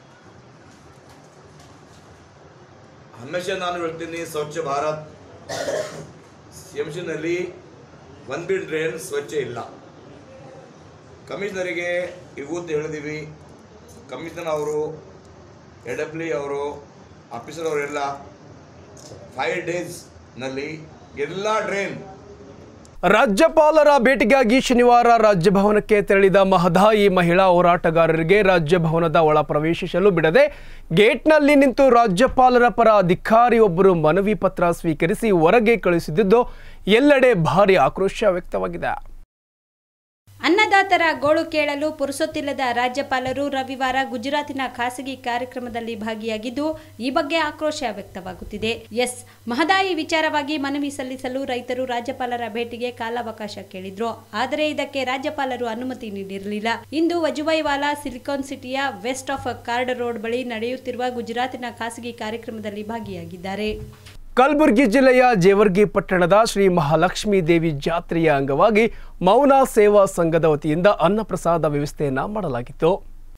ಹಮೇಶ ನಾನು ಹೇಳ್ತೀನಿ ಸ್ವಚ್ಛ ಭಾರತ್ ಸಿ ಎಮ್ ಸಿನಲ್ಲಿ ಒಂದು ಬಿ ಡ್ರೈನ್ ಸ್ವಚ್ಛ ಇಲ್ಲ ಕಮಿಷನರಿಗೆ ಇವತ್ತು ಹೇಳಿದ್ದೀವಿ ಕಮಿಷನರ್ ಅವರು ಎಡಬ್ಲಿ ಅವರು ಆಫೀಸರ್ ಅವರೆಲ್ಲ ಫೈವ್ ಡೇಸ್ನಲ್ಲಿ ಎಲ್ಲ ಡ್ರೈನ್ ರಾಜ್ಯಪಾಲರ ಭೇಟಿಗಾಗಿ ಶನಿವಾರ ರಾಜ್ಯಭವನಕ್ಕೆ ತೆರಳಿದ ಮಹದಾಯಿ ಮಹಿಳಾ ಹೋರಾಟಗಾರರಿಗೆ ರಾಜ್ಯಭವನದ ಒಳ ಪ್ರವೇಶಿಸಲು ಬಿಡದೆ ಗೇಟ್ನಲ್ಲಿ ನಿಂತು ರಾಜ್ಯಪಾಲರ ಪರ ಅಧಿಕಾರಿಯೊಬ್ಬರು ಮನವಿ ಪತ್ರ ಸ್ವೀಕರಿಸಿ ಹೊರಗೆ ಕಳುಹಿಸಿದ್ದು ಎಲ್ಲೆಡೆ ಭಾರಿ ಆಕ್ರೋಶ ವ್ಯಕ್ತವಾಗಿದೆ ಅನ್ನದಾತರ ಗೋಳು ಕೇಳಲು ಪುರುಸೊತ್ತಿಲ್ಲದ ರಾಜ್ಯಪಾಲರು ರವಿವಾರ ಗುಜರಾತಿನ ಖಾಸಗಿ ಕಾರ್ಯಕ್ರಮದಲ್ಲಿ ಭಾಗಿಯಾಗಿದ್ದು ಈ ಬಗ್ಗೆ ಆಕ್ರೋಶ ವ್ಯಕ್ತವಾಗುತ್ತಿದೆ ಎಸ್ ಮಹದಾಯಿ ವಿಚಾರವಾಗಿ ಮನವಿ ಸಲ್ಲಿಸಲು ರೈತರು ರಾಜ್ಯಪಾಲರ ಭೇಟಿಗೆ ಕಾಲಾವಕಾಶ ಕೇಳಿದ್ರು ಆದರೆ ಇದಕ್ಕೆ ರಾಜ್ಯಪಾಲರು ಅನುಮತಿ ನೀಡಿರಲಿಲ್ಲ ಇಂದು ವಜುಬೈವಾಲಾ ಸಿಲಿಕಾನ್ ಸಿಟಿಯ ವೆಸ್ಟ್ ಆಫ್ ಕಾರ್ಡ್ ರೋಡ್ ಬಳಿ ನಡೆಯುತ್ತಿರುವ ಗುಜರಾತಿನ ಖಾಸಗಿ ಕಾರ್ಯಕ್ರಮದಲ್ಲಿ ಭಾಗಿಯಾಗಿದ್ದಾರೆ ಕಲಬುರಗಿ ಜಿಲ್ಲೆಯ ಜೇವರ್ಗಿ ಪಟ್ಟಣದ ಶ್ರೀ ಮಹಾಲಕ್ಷ್ಮೀ ದೇವಿ ಜಾತ್ರೆಯ ಅಂಗವಾಗಿ ಮೌನ ಸೇವಾ ಸಂಘದ ವತಿಯಿಂದ ಅನ್ನಪ್ರಸಾದ ವ್ಯವಸ್ಥೆಯನ್ನ ಮಾಡಲಾಗಿತ್ತು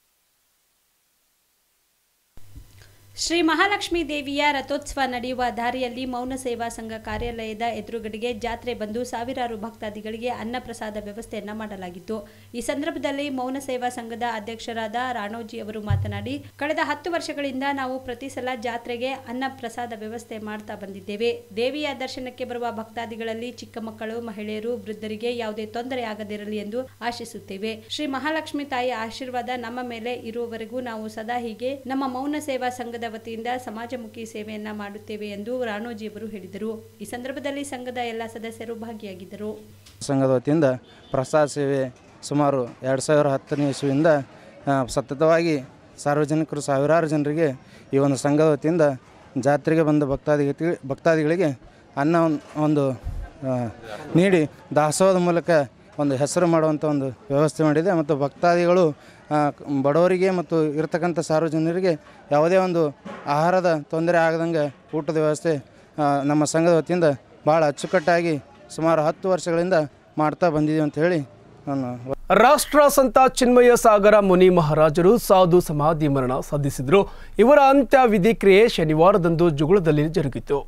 ಶ್ರೀ ಮಹಾಲಕ್ಷ್ಮೀ ದೇವಿಯ ರಥೋತ್ಸವ ನಡೆಯುವ ದಾರಿಯಲ್ಲಿ ಮೌನ ಸೇವಾ ಸಂಘ ಕಾರ್ಯಾಲಯದ ಎದುರುಗಡೆಗೆ ಜಾತ್ರೆ ಬಂದು ಸಾವಿರಾರು ಭಕ್ತಾದಿಗಳಿಗೆ ಅನ್ನಪ್ರಸಾದ ವ್ಯವಸ್ಥೆಯನ್ನ ಮಾಡಲಾಗಿತ್ತು ಈ ಸಂದರ್ಭದಲ್ಲಿ ಮೌನ ಸೇವಾ ಸಂಘದ ಅಧ್ಯಕ್ಷರಾದ ರಾಣೋಜಿ ಅವರು ಮಾತನಾಡಿ ಕಳೆದ ಹತ್ತು ವರ್ಷಗಳಿಂದ ನಾವು ಪ್ರತಿ ಸಲ ಜಾತ್ರೆಗೆ ಅನ್ನ ಪ್ರಸಾದ ವ್ಯವಸ್ಥೆ ಮಾಡ್ತಾ ಬಂದಿದ್ದೇವೆ ದೇವಿಯ ದರ್ಶನಕ್ಕೆ ಬರುವ ಭಕ್ತಾದಿಗಳಲ್ಲಿ ಚಿಕ್ಕ ಮಕ್ಕಳು ಮಹಿಳೆಯರು ವೃದ್ಧರಿಗೆ ಯಾವುದೇ ತೊಂದರೆ ಆಗದಿರಲಿ ಎಂದು ಆಶಿಸುತ್ತೇವೆ ಶ್ರೀ ಮಹಾಲಕ್ಷ್ಮಿ ತಾಯಿಯ ಆಶೀರ್ವಾದ ನಮ್ಮ ಮೇಲೆ ಇರುವವರೆಗೂ ನಾವು ಸದಾ ಹೀಗೆ ನಮ್ಮ ಮೌನ ಸೇವಾ ಸಂಘದ ವತಿಯಿಂದ ಸಮಾಜಮುಖಿ ಸೇವೆಯನ್ನ ಮಾಡುತ್ತೇವೆ ಎಂದು ರಾಣೋಜಿ ಅವರು ಹೇಳಿದರು ಈ ಸಂದರ್ಭದಲ್ಲಿ ಸಂಘದ ಎಲ್ಲ ಸದಸ್ಯರು ಭಾಗಿಯಾಗಿದ್ದರು ಸಂಘದ ವತಿಯಿಂದ ಪ್ರಸಾದ ಸೇವೆ ಸುಮಾರು ಎರಡು ಸಾವಿರ ಹತ್ತನೇ ಇಸ್ವಿಯಿಂದ ಆ, ಸತತವಾಗಿ ಸಾರ್ವಜನಿಕರು ಸಾವಿರಾರು ಜನರಿಗೆ ಈ ಒಂದು ಸಂಘದ ವತಿಯಿಂದ ಜಾತ್ರೆಗೆ ಬಂದ ಭಕ್ತಾದಿಗಳು ಭಕ್ತಾದಿಗಳಿಗೆ ಅನ್ನ ಒಂದ್- ಒಂದು ಆ, ನೀಡಿ ದಾಸೋಹದ ಮೂಲಕ ಒಂದು ಹೆಸರು ಮಾಡುವಂಥ ಒಂದು ವ್ಯವಸ್ಥೆ ಮಾಡಿದೆ ಮತ್ತು ಭಕ್ತಾದಿಗಳು ಆ, ಬಡವರಿಗೆ ಮತ್ತು ಇರತಕ್ಕಂಥ ಸಾರ್ವಜನಿಕರಿಗೆ ಯಾವುದೇ ಒಂದು ಆಹಾರದ ತೊಂದರೆ ಆಗದಂಗೆ ಊಟದ ವ್ಯವಸ್ಥೆ ಆ, ನಮ್ಮ ಸಂಘದ ವತಿಯಿಂದ ಭಾಳ ಅಚ್ಚುಕಟ್ಟಾಗಿ ಸುಮಾರು ಹತ್ತು ವರ್ಷಗಳಿಂದ ಮಾಡ್ತಾ ಬಂದಿದ್ದೀವಿ ಅಂತ ಹೇಳಿ ನಾನು ರಾಷ್ಟ್ರ ಸಂತ ಚಿನ್ಮಯ ಸಾಗರ ಮುನಿ ಮಹಾರಾಜರು ಸಾಧು ಸಮಾಧಿ ಮರಣ ಸಾಧಿಸಿದರು ಇವರ ಅಂತ್ಯವಿಧಿ ಕ್ರಿಯೆ ಶನಿವಾರದಂದು ಜುಗುಳದಲ್ಲಿ ಜರುಗಿತು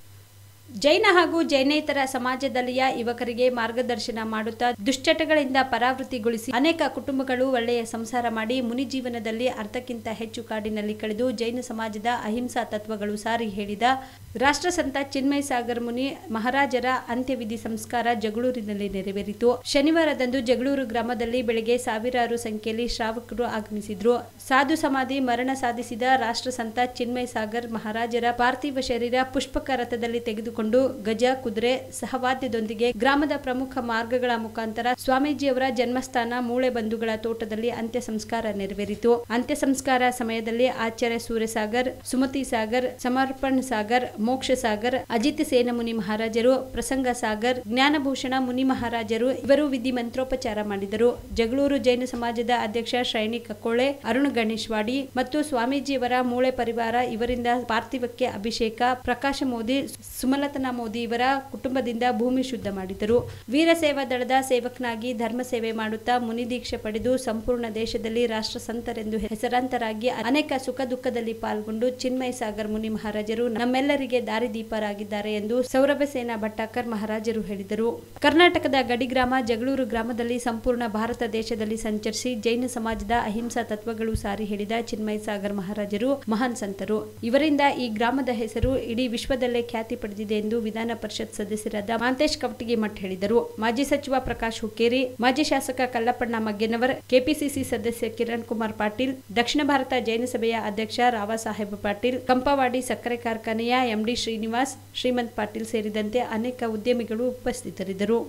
ಜೈನ ಹಾಗೂ ಜೈನೇತರ ಸಮಾಜದಲ್ಲಿಯ ಯುವಕರಿಗೆ ಮಾರ್ಗದರ್ಶನ ಮಾಡುತ್ತಾ ದುಶ್ಚಟಗಳಿಂದ ಪರಾವೃತ್ತಿಗೊಳಿಸಿ ಅನೇಕ ಕುಟುಂಬಗಳು ಒಳ್ಳೆಯ ಸಂಸಾರ ಮಾಡಿ ಮುನಿ ಜೀವನದಲ್ಲಿ ಅರ್ಧಕ್ಕಿಂತ ಹೆಚ್ಚು ಕಾಡಿನಲ್ಲಿ ಕಳೆದು ಜೈನ ಸಮಾಜದ ಅಹಿಂಸಾ ತತ್ವಗಳು ಸಾರಿ ಹೇಳಿದ ರಾಷ್ಟ್ರಸಂತ ಚಿನ್ಮಯ ಸಾಗರ್ ಮುನಿ ಮಹಾರಾಜರ ಅಂತ್ಯವಿಧಿ ಸಂಸ್ಕಾರ ಜಗಳೂರಿನಲ್ಲಿ ನೆರವೇರಿತು ಶನಿವಾರದಂದು ಜಗಳೂರು ಗ್ರಾಮದಲ್ಲಿ ಬೆಳಗ್ಗೆ ಸಾವಿರಾರು ಸಂಖ್ಯೆಯಲ್ಲಿ ಶ್ರಾವಕರು ಆಗಮಿಸಿದ್ರು ಸಾಧು ಸಮಾಧಿ ಮರಣ ಸಾಧಿಸಿದ ರಾಷ್ಟ್ರಸಂತ ಚಿನ್ಮಯ ಸಾಗರ್ ಮಹಾರಾಜರ ಪಾರ್ಥಿವ ಶರೀರ ಪುಷ್ಪಕ ರಥದಲ್ಲಿ ತೆಗೆದುಕೊಂಡು ಗಜ ಕುದುರೆ ಸಹವಾದ್ಯದೊಂದಿಗೆ ಗ್ರಾಮದ ಪ್ರಮುಖ ಮಾರ್ಗಗಳ ಮುಖಾಂತರ ಸ್ವಾಮೀಜಿಯವರ ಜನ್ಮಸ್ಥಾನ ಮೂಳೆ ಬಂಧುಗಳ ತೋಟದಲ್ಲಿ ಅಂತ್ಯ ಸಂಸ್ಕಾರ ನೆರವೇರಿತು ಅಂತ್ಯ ಸಂಸ್ಕಾರ ಸಮಯದಲ್ಲಿ ಆಚಾರ್ಯ ಸೂರ್ಯಸಾಗರ್ ಸುಮತಿ ಸಾಗರ್ ಸಮರ್ಪಣ್ ಸಾಗರ್ ಮೋಕ್ಷ ಸಾಗರ್ ಅಜಿತ್ ಸೇನ ಮುನಿ ಮಹಾರಾಜರು ಪ್ರಸಂಗ ಸಾಗರ್ ಜ್ಞಾನಭೂಷಣ ಮುನಿ ಮಹಾರಾಜರು ಇವರು ವಿಧಿ ಮಂತ್ರೋಪಚಾರ ಮಾಡಿದರು ಜಗಳೂರು ಜೈನ ಸಮಾಜದ ಅಧ್ಯಕ್ಷ ಶ್ರೇಣಿ ಕಕ್ಕೋಳೆ ಅರುಣ್ ಗಣೇಶ್ವಾಡಿ ಮತ್ತು ಸ್ವಾಮೀಜಿಯವರ ಮೂಳೆ ಪರಿವಾರ ಇವರಿಂದ ಪಾರ್ಥಿವಕ್ಕೆ ಅಭಿಷೇಕ ಪ್ರಕಾಶ ಮೋದಿ ಸುಮಲತನ ಮೋದಿ ಇವರ ಕುಟುಂಬದಿಂದ ಭೂಮಿ ಶುದ್ಧ ಮಾಡಿದರು ವೀರ ಸೇವಾ ದಳದ ಸೇವಕನಾಗಿ ಧರ್ಮ ಸೇವೆ ಮಾಡುತ್ತಾ ಮುನಿ ದೀಕ್ಷೆ ಪಡೆದು ಸಂಪೂರ್ಣ ದೇಶದಲ್ಲಿ ರಾಷ್ಟ್ರ ಸಂತರೆಂದು ಹೆಸರಾಂತರಾಗಿ ಅನೇಕ ಸುಖ ದುಃಖದಲ್ಲಿ ಪಾಲ್ಗೊಂಡು ಚಿನ್ಮಯ ಸಾಗರ್ ಮುನಿ ಮಹಾರಾಜರು ನಮ್ಮೆಲ್ಲರಿಗೆ ದಾರಿದೀಪರಾಗಿದ್ದಾರೆ ಎಂದು ಸೌರಭ ಸೇನಾ ಭಟ್ಟಾಕರ್ ಮಹಾರಾಜರು ಹೇಳಿದರು ಕರ್ನಾಟಕದ ಗಡಿಗ್ರಾಮ ಜಗಳೂರು ಗ್ರಾಮದಲ್ಲಿ ಸಂಪೂರ್ಣ ಭಾರತ ದೇಶದಲ್ಲಿ ಸಂಚರಿಸಿ ಜೈನ ಸಮಾಜದ ಅಹಿಂಸಾ ತತ್ವಗಳು ಸಾರಿ ಹೇಳಿದ ಚಿನ್ಮಯ ಸಾಗರ್ ಮಹಾರಾಜರು ಮಹಾನ್ ಸಂತರು ಇವರಿಂದ ಈ ಗ್ರಾಮದ ಹೆಸರು ಇಡೀ ವಿಶ್ವದಲ್ಲೇ ಖ್ಯಾತಿ ಪಡೆದಿದೆ ಎಂದು ವಿಧಾನ ಪರಿಷತ್ ಸದಸ್ಯರಾದ ಮಾಂತೇಶ್ ಕವಟಗಿ ಮಠ್ ಹೇಳಿದರು ಮಾಜಿ ಸಚಿವ ಪ್ರಕಾಶ್ ಹುಕ್ಕೇರಿ ಮಾಜಿ ಶಾಸಕ ಕಲ್ಲಪ್ಪಣ್ಣ ಮಗ್ಗೆನವರ್ ಕೆಪಿಸಿಸಿ ಸದಸ್ಯ ಕಿರಣ್ ಕುಮಾರ್ ಪಾಟೀಲ್ ದಕ್ಷಿಣ ಭಾರತ ಜೈನ ಸಭೆಯ ಅಧ್ಯಕ್ಷ ರಾವ ಸಾಹೇಬ್ ಪಾಟೀಲ್ ಕಂಪವಾಡಿ ಸಕ್ಕರೆ ಕಾರ್ಖಾನೆಯ ಎಂಡಿ ಶ್ರೀನಿವಾಸ್ ಶ್ರೀಮಂತ್ ಪಾಟೀಲ್ ಸೇರಿದಂತೆ ಅನೇಕ ಉದ್ಯಮಿಗಳು ಉಪಸ್ಥಿತರಿದ್ದರು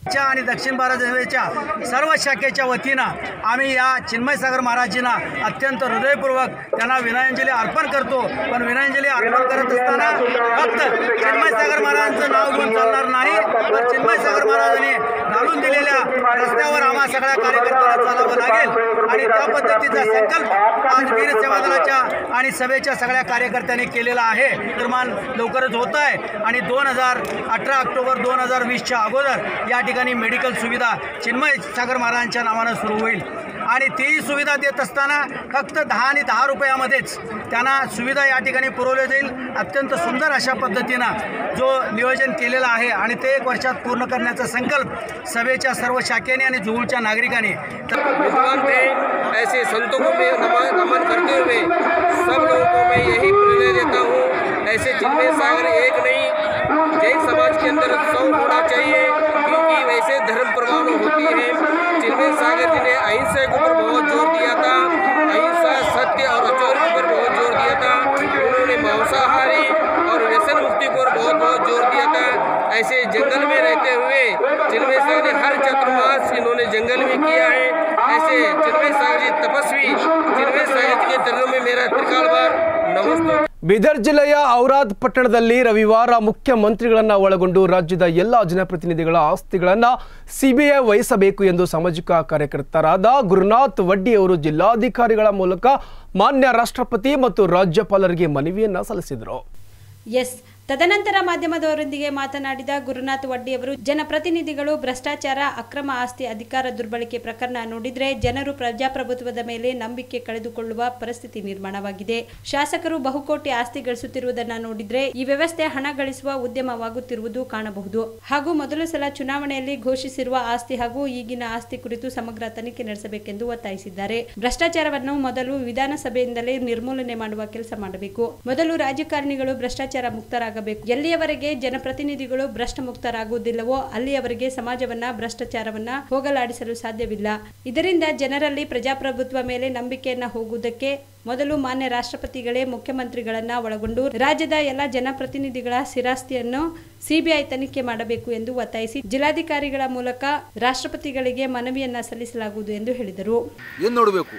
च्या आणि दक्षिण भारत रेल्वेच्या सर्व शाखेच्या वतीनं आम्ही या चिन्मय सागर महाराजींना अत्यंत हृदयपूर्वक त्यांना विनयांजली अर्पण करतो पण विनयांजली अर्पण करत असताना फक्त चिन्मय सागर महाराजांचं नाव घेऊन चालणार नाही तर चिन्मय सागर महाराजांनी घालून दिलेल्या रस्त्यावर आम्हा सगळ्या कार्यकर्त्यांना चालावं लागेल आणि त्या पद्धतीचा संकल्प आज वीर सेवा दलाच्या आणि सभेच्या सगळ्या कार्यकर्त्यांनी केलेला आहे निर्माण लवकरच होत आहे आणि दोन हजार अठरा ऑक्टोबर दोन हजार वीसच्या अगोदर या ठिकाणी मेडिकल सुविधा चिन्मय सागर महाराजांच्या नावानं सुरू होईल आणि ती सुविधा देत असताना फक्त दहा आणि दहा रुपयामध्येच त्यांना सुविधा या ठिकाणी पुरवल्या जाईल अत्यंत सुंदर अशा पद्धतीनं जो नियोजन केलेला आहे आणि ते एक वर्षात पूर्ण करण्याचा संकल्प सभेच्या सर्व शाखेने आणि जुहूच्या नागरिकांनी विद्वान थे ऐसे संतों को मैं नमन नमन करते हुए सब लोगों को मैं यही प्रेरणा देता हूँ ऐसे जिनमें सागर एक नहीं जैन समाज के अंदर सौ होना चाहिए क्योंकि वैसे धर्म प्रभाव होती है जिनमें सागर जी ने अहिंसा के ऊपर बहुत जोर दिया था अहिंसा सत्य और अचौर के ऊपर बहुत जोर दिया था उन्होंने मांसाहारी और व्यसन मुक्ति पर बहुत बहुत जोर दिया था ऐसे जंगल में रहते हुए चिन्मय सागर ने हर चतुर्मास इन्होंने जंगल में किया है ऐसे चिन्मय सागर जी तपस्वी चिन्मय सागर जी के चरणों में मेरा त्रिकाल बार नमस्ते ಬೀದರ್ ಜಿಲ್ಲೆಯ ಔರಾದ್ ಪಟ್ಟಣದಲ್ಲಿ ರವಿವಾರ ಮುಖ್ಯಮಂತ್ರಿಗಳನ್ನ ಒಳಗೊಂಡು ರಾಜ್ಯದ ಎಲ್ಲ ಜನಪ್ರತಿನಿಧಿಗಳ ಆಸ್ತಿಗಳನ್ನ ಸಿಬಿಐ ವಹಿಸಬೇಕು ಎಂದು ಸಾಮಾಜಿಕ ಕಾರ್ಯಕರ್ತರಾದ ಗುರುನಾಥ್ ವಡ್ಡಿ ಅವರು ಜಿಲ್ಲಾಧಿಕಾರಿಗಳ ಮೂಲಕ ಮಾನ್ಯ ರಾಷ್ಟ್ರಪತಿ ಮತ್ತು ರಾಜ್ಯಪಾಲರಿಗೆ ಮನವಿಯನ್ನ ಸಲ್ಲಿಸಿದರು ಎಸ್ ತದನಂತರ ಮಾಧ್ಯಮದವರೊಂದಿಗೆ ಮಾತನಾಡಿದ ಗುರುನಾಥ್ ವಡ್ಡಿ ಅವರು ಜನಪ್ರತಿನಿಧಿಗಳು ಭ್ರಷ್ಟಾಚಾರ ಅಕ್ರಮ ಆಸ್ತಿ ಅಧಿಕಾರ ದುರ್ಬಳಕೆ ಪ್ರಕರಣ ನೋಡಿದ್ರೆ ಜನರು ಪ್ರಜಾಪ್ರಭುತ್ವದ ಮೇಲೆ ನಂಬಿಕೆ ಕಳೆದುಕೊಳ್ಳುವ ಪರಿಸ್ಥಿತಿ ನಿರ್ಮಾಣವಾಗಿದೆ ಶಾಸಕರು ಬಹುಕೋಟಿ ಆಸ್ತಿ ಗಳಿಸುತ್ತಿರುವುದನ್ನ ನೋಡಿದ್ರೆ ಈ ವ್ಯವಸ್ಥೆ ಹಣ ಗಳಿಸುವ ಉದ್ಯಮವಾಗುತ್ತಿರುವುದು ಕಾಣಬಹುದು ಹಾಗೂ ಮೊದಲ ಸಲ ಚುನಾವಣೆಯಲ್ಲಿ ಘೋಷಿಸಿರುವ ಆಸ್ತಿ ಹಾಗೂ ಈಗಿನ ಆಸ್ತಿ ಕುರಿತು ಸಮಗ್ರ ತನಿಖೆ ನಡೆಸಬೇಕೆಂದು ಒತ್ತಾಯಿಸಿದ್ದಾರೆ ಭ್ರಷ್ಟಾಚಾರವನ್ನು ಮೊದಲು ವಿಧಾನಸಭೆಯಿಂದಲೇ ನಿರ್ಮೂಲನೆ ಮಾಡುವ ಕೆಲಸ ಮಾಡಬೇಕು ಮೊದಲು ರಾಜಕಾರಣಿಗಳು ಭ್ರಷ್ಟಾಚಾರ ಮುಕ್ತರಾಗಬೇಕು ಎಲ್ಲಿಯವರೆಗೆ ಜನಪ್ರತಿನಿಧಿಗಳು ಭ್ರಷ್ಟ ಮುಕ್ತರಾಗುವುದಿಲ್ಲವೋ ಅಲ್ಲಿಯವರೆಗೆ ಸಮಾಜವನ್ನ ಭ್ರಷ್ಟಾಚಾರವನ್ನ ಹೋಗಲಾಡಿಸಲು ಸಾಧ್ಯವಿಲ್ಲ ಇದರಿಂದ ಜನರಲ್ಲಿ ಪ್ರಜಾಪ್ರಭುತ್ವ ಮೇಲೆ ನಂಬಿಕೆಯನ್ನ ಹೋಗುವುದಕ್ಕೆ ಮೊದಲು ಮಾನ್ಯ ರಾಷ್ಟ್ರಪತಿಗಳೇ ಮುಖ್ಯಮಂತ್ರಿಗಳನ್ನ ಒಳಗೊಂಡು ರಾಜ್ಯದ ಎಲ್ಲ ಜನಪ್ರತಿನಿಧಿಗಳ ಸ್ಥಿರಾಸ್ತಿಯನ್ನು ಸಿಬಿಐ ತನಿಖೆ ಮಾಡಬೇಕು ಎಂದು ಒತ್ತಾಯಿಸಿ ಜಿಲ್ಲಾಧಿಕಾರಿಗಳ ಮೂಲಕ ರಾಷ್ಟ್ರಪತಿಗಳಿಗೆ ಮನವಿಯನ್ನ ಸಲ್ಲಿಸಲಾಗುವುದು ಎಂದು ಹೇಳಿದರು ಏನು ನೋಡಬೇಕು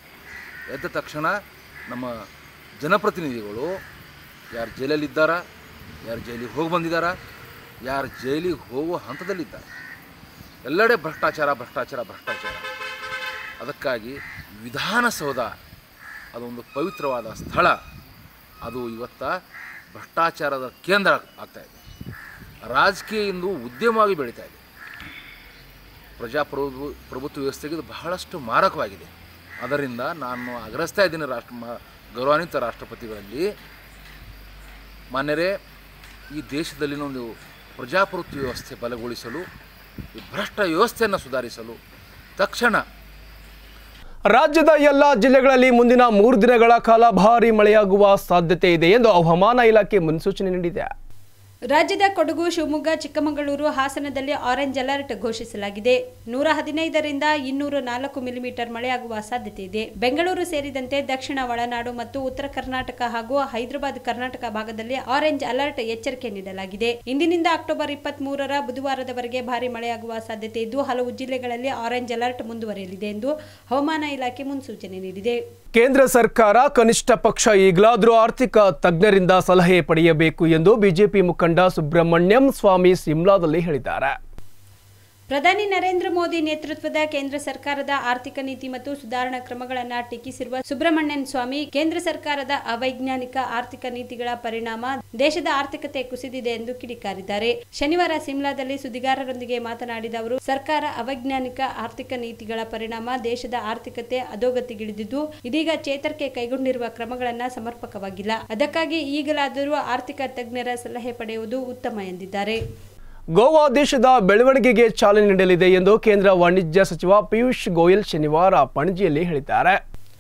ಎದ್ದ ತಕ್ಷಣ ನಮ್ಮ ಜನಪ್ರತಿನಿಧಿಗಳು ಯಾರು ಜೈಲಲ್ಲಿದ್ದಾರಾ ಯಾರು ಜೈಲಿಗೆ ಹೋಗಿ ಬಂದಿದ್ದಾರಾ ಯಾರು ಜೈಲಿಗೆ ಹೋಗುವ ಹಂತದಲ್ಲಿದ್ದಾರೆ ಎಲ್ಲೆಡೆ ಭ್ರಷ್ಟಾಚಾರ ಭ್ರಷ್ಟಾಚಾರ ಭ್ರಷ್ಟಾಚಾರ ಅದಕ್ಕಾಗಿ ವಿಧಾನಸೌಧ ಅದೊಂದು ಪವಿತ್ರವಾದ ಸ್ಥಳ ಅದು ಇವತ್ತ ಭ್ರಷ್ಟಾಚಾರದ ಕೇಂದ್ರ ಆಗ್ತಾ ಇದೆ ರಾಜಕೀಯ ಇಂದು ಉದ್ಯಮವಾಗಿ ಬೆಳೀತಾ ಇದೆ ಪ್ರಜಾಪ್ರಭು ಪ್ರಭುತ್ವ ವ್ಯವಸ್ಥೆಗೆ ಇದು ಬಹಳಷ್ಟು ಮಾರಕವಾಗಿದೆ ಅದರಿಂದ ನಾನು ಆಗ್ರಹಿಸ್ತಾ ಇದ್ದೀನಿ ರಾಷ್ಟ್ರ ಮ- ಗೌರವಾನ್ವಿತ ರಾಷ್ಟ್ರಪತಿಗಳಲ್ಲಿ ಮಾನ್ಯರೇ ಈ ದೇಶದಲ್ಲಿನ ಒಂದು ಪ್ರಜಾಪ್ರಭುತ್ವ ವ್ಯವಸ್ಥೆ ಬಲಗೊಳಿಸಲು ಈ ಭ್ರಷ್ಟ ವ್ಯವಸ್ಥೆಯನ್ನು ಸುಧಾರಿಸಲು ತಕ್ಷಣ ರಾಜ್ಯದ ಎಲ್ಲ ಜಿಲ್ಲೆಗಳಲ್ಲಿ ಮುಂದಿನ ಮೂರು ದಿನಗಳ ಕಾಲ ಭಾರಿ ಮಳೆಯಾಗುವ ಸಾಧ್ಯತೆ ಇದೆ ಎಂದು ಹವಾಮಾನ ಇಲಾಖೆ ಮುನ್ಸೂಚನೆ ನೀಡಿದೆ ರಾಜ್ಯದ ಕೊಡಗು ಶಿವಮೊಗ್ಗ ಚಿಕ್ಕಮಗಳೂರು ಹಾಸನದಲ್ಲಿ ಆರೆಂಜ್ ಅಲರ್ಟ್ ಘೋಷಿಸಲಾಗಿದೆ ನೂರ ಹದಿನೈದರಿಂದ ಇನ್ನೂರ ನಾಲ್ಕು ಮಿಲಿಮೀಟರ್ ಮಳೆಯಾಗುವ ಸಾಧ್ಯತೆ ಇದೆ ಬೆಂಗಳೂರು ಸೇರಿದಂತೆ ದಕ್ಷಿಣ ಒಳನಾಡು ಮತ್ತು ಉತ್ತರ ಕರ್ನಾಟಕ ಹಾಗೂ ಹೈದರಾಬಾದ್ ಕರ್ನಾಟಕ ಭಾಗದಲ್ಲಿ ಆರೆಂಜ್ ಅಲರ್ಟ್ ಎಚ್ಚರಿಕೆ ನೀಡಲಾಗಿದೆ ಇಂದಿನಿಂದ ಅಕ್ಟೋಬರ್ ಇಪ್ಪತ್ತ್ ಮೂರರ ಬುಧವಾರದವರೆಗೆ ಭಾರಿ ಮಳೆಯಾಗುವ ಸಾಧ್ಯತೆ ಇದ್ದು ಹಲವು ಜಿಲ್ಲೆಗಳಲ್ಲಿ ಆರೆಂಜ್ ಅಲರ್ಟ್ ಮುಂದುವರಿಯಲಿದೆ ಎಂದು ಹವಾಮಾನ ಇಲಾಖೆ ಮುನ್ಸೂಚನೆ ನೀಡಿದೆ ಕೇಂದ್ರ ಸರ್ಕಾರ ಕನಿಷ್ಠ ಪಕ್ಷ ಈಗಲಾದರೂ ಆರ್ಥಿಕ ತಜ್ಞರಿಂದ ಸಲಹೆ ಪಡೆಯಬೇಕು ಎಂದು ಬಿಜೆಪಿ ಮುಖಂಡ ಸುಬ್ರಹ್ಮಣ್ಯಂ ಸ್ವಾಮಿ ಸಿಮ್ಲಾದಲ್ಲಿ ಹೇಳಿದ್ದಾರೆ ಪ್ರಧಾನಿ ನರೇಂದ್ರ ಮೋದಿ ನೇತೃತ್ವದ ಕೇಂದ್ರ ಸರ್ಕಾರದ ಆರ್ಥಿಕ ನೀತಿ ಮತ್ತು ಸುಧಾರಣಾ ಕ್ರಮಗಳನ್ನು ಟೀಕಿಸಿರುವ ಸುಬ್ರಹ್ಮಣ್ಯನ್ ಸ್ವಾಮಿ ಕೇಂದ್ರ ಸರ್ಕಾರದ ಅವೈಜ್ಞಾನಿಕ ಆರ್ಥಿಕ ನೀತಿಗಳ ಪರಿಣಾಮ ದೇಶದ ಆರ್ಥಿಕತೆ ಕುಸಿದಿದೆ ಎಂದು ಕಿಡಿಕಾರಿದ್ದಾರೆ ಶನಿವಾರ ಸಿಮ್ಲಾದಲ್ಲಿ ಸುದ್ದಿಗಾರರೊಂದಿಗೆ ಮಾತನಾಡಿದ ಅವರು ಸರ್ಕಾರ ಅವೈಜ್ಞಾನಿಕ ಆರ್ಥಿಕ ನೀತಿಗಳ ಪರಿಣಾಮ ದೇಶದ ಆರ್ಥಿಕತೆ ಅಧೋಗತಿಗಿಳಿದಿದ್ದು ಇದೀಗ ಚೇತರಿಕೆ ಕೈಗೊಂಡಿರುವ ಕ್ರಮಗಳನ್ನು ಸಮರ್ಪಕವಾಗಿಲ್ಲ ಅದಕ್ಕಾಗಿ ಈಗಲಾದರೂ ಆರ್ಥಿಕ ತಜ್ಞರ ಸಲಹೆ ಪಡೆಯುವುದು ಉತ್ತಮ ಎಂದಿದ್ದಾರೆ ಗೋವಾ ದೇಶದ ಬೆಳವಣಿಗೆಗೆ ಚಾಲನೆ ನೀಡಲಿದೆ ಎಂದು ಕೇಂದ್ರ ವಾಣಿಜ್ಯ ಸಚಿವ ಪಿಯೂಷ್ ಗೋಯಲ್ ಶನಿವಾರ ಪಣಜಿಯಲ್ಲಿ ಹೇಳಿದ್ದಾರೆ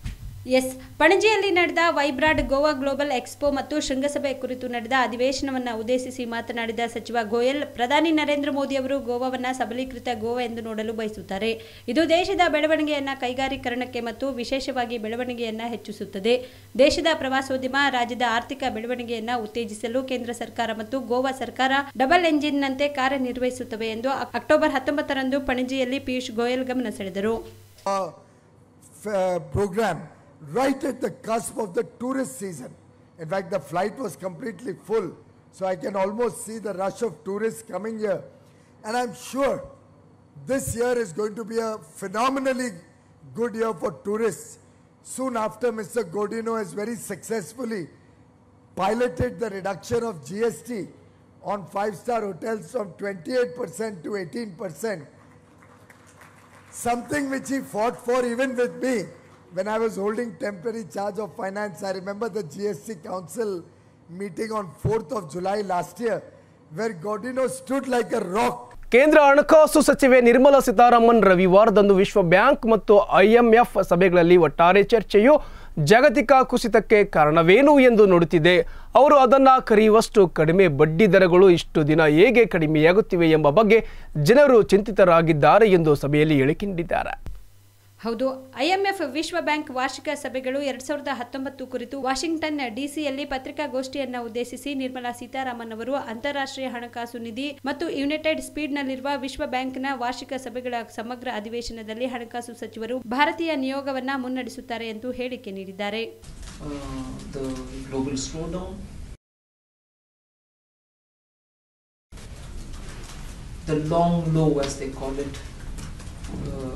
ಎಸ್ ಪಣಜಿಯಲ್ಲಿ ನಡೆದ ವೈಬ್ರಾಡ್ ಗೋವಾ ಗ್ಲೋಬಲ್ ಎಕ್ಸ್ಪೋ ಮತ್ತು ಶೃಂಗಸಭೆ ಕುರಿತು ನಡೆದ ಅಧಿವೇಶನವನ್ನು ಉದ್ದೇಶಿಸಿ ಮಾತನಾಡಿದ ಸಚಿವ ಗೋಯಲ್ ಪ್ರಧಾನಿ ನರೇಂದ್ರ ಮೋದಿ ಅವರು ಗೋವಾವನ್ನು ಸಬಲೀಕೃತ ಗೋವಾ ಎಂದು ನೋಡಲು ಬಯಸುತ್ತಾರೆ ಇದು ದೇಶದ ಬೆಳವಣಿಗೆಯನ್ನ ಕೈಗಾರೀಕರಣಕ್ಕೆ ಮತ್ತು ವಿಶೇಷವಾಗಿ ಬೆಳವಣಿಗೆಯನ್ನ ಹೆಚ್ಚಿಸುತ್ತದೆ ದೇಶದ ಪ್ರವಾಸೋದ್ಯಮ ರಾಜ್ಯದ ಆರ್ಥಿಕ ಬೆಳವಣಿಗೆಯನ್ನ ಉತ್ತೇಜಿಸಲು ಕೇಂದ್ರ ಸರ್ಕಾರ ಮತ್ತು ಗೋವಾ ಸರ್ಕಾರ ಡಬಲ್ ಎಂಜಿನ್ನಂತೆ ಕಾರ್ಯನಿರ್ವಹಿಸುತ್ತವೆ ಎಂದು ಅಕ್ಟೋಬರ್ ಹತ್ತೊಂಬತ್ತರಂದು ಪಣಜಿಯಲ್ಲಿ ಪಿಯೂಷ್ ಗೋಯಲ್ ಗಮನ ಸೆಳೆದರು uh, program right at the cusp of the tourist season. In fact, the flight was completely full, so I can almost see the rush of tourists coming here. And I'm sure this year is going to be a phenomenally good year for tourists. Soon after, Mr. Godino has very successfully piloted the reduction of GST on five-star hotels from 28% to 18% something which he fought for even with me when I was holding temporary charge of finance. I remember the GST Council meeting on 4th of July last year, where Godino stood like a rock ಕೇಂದ್ರ ಹಣಕಾಸು ಸಚಿವೆ ನಿರ್ಮಲಾ ಸೀತಾರಾಮನ್ ರವಿವಾರದಂದು ವಿಶ್ವ bank ಮತ್ತು IMF ಸಭೆಗಳಲ್ಲಿ ಒಟ್ಟಾರೆ ಚರ್ಚೆಯು ಜಾಗತಿಕ ಕುಸಿತಕ್ಕೆ ಕಾರಣವೇನು ಎಂದು ನೋಡುತ್ತಿದೆ ಅವರು ಅದನ್ನು ಕರೆಯುವಷ್ಟು ಕಡಿಮೆ ಬಡ್ಡಿ ದರಗಳು ಇಷ್ಟು ದಿನ ಹೇಗೆ ಕಡಿಮೆಯಾಗುತ್ತಿವೆ ಎಂಬ ಬಗ್ಗೆ ಜನರು ಚಿಂತಿತರಾಗಿದ್ದಾರೆ ಎಂದು ಸಭೆಯಲ್ಲಿ ಹೇಳಿಕೆ ನೀಡಿದ್ದಾರೆ ಹೌದು ಐಎಂಎಫ್ ವಿಶ್ವ ಬ್ಯಾಂಕ್ ವಾರ್ಷಿಕ ಸಭೆಗಳು ಎರಡ್ ಸಾವಿರದ ಹತ್ತೊಂಬತ್ತು ಕುರಿತು ವಾಷಿಂಗ್ಟನ್ ಡಿಸಿಯಲ್ಲಿ ಪತ್ರಿಕಾಗೋಷ್ಠಿಯನ್ನ ಉದ್ದೇಶಿಸಿ ನಿರ್ಮಲಾ ಸೀತಾರಾಮನ್ ಅವರು ಅಂತಾರಾಷ್ಟ್ರೀಯ ಹಣಕಾಸು ನಿಧಿ ಮತ್ತು ಯುನೈಟೆಡ್ ಸ್ಪೀಡ್ನಲ್ಲಿರುವ ವಿಶ್ವ ಬ್ಯಾಂಕ್ನ ವಾರ್ಷಿಕ ಸಭೆಗಳ ಸಮಗ್ರ ಅಧಿವೇಶನದಲ್ಲಿ ಹಣಕಾಸು ಸಚಿವರು ಭಾರತೀಯ ನಿಯೋಗವನ್ನ ಮುನ್ನಡೆಸುತ್ತಾರೆ ಎಂದು ಹೇಳಿಕೆ ನೀಡಿದ್ದಾರೆ uh, the global slowdown, the long low, as they call it, uh,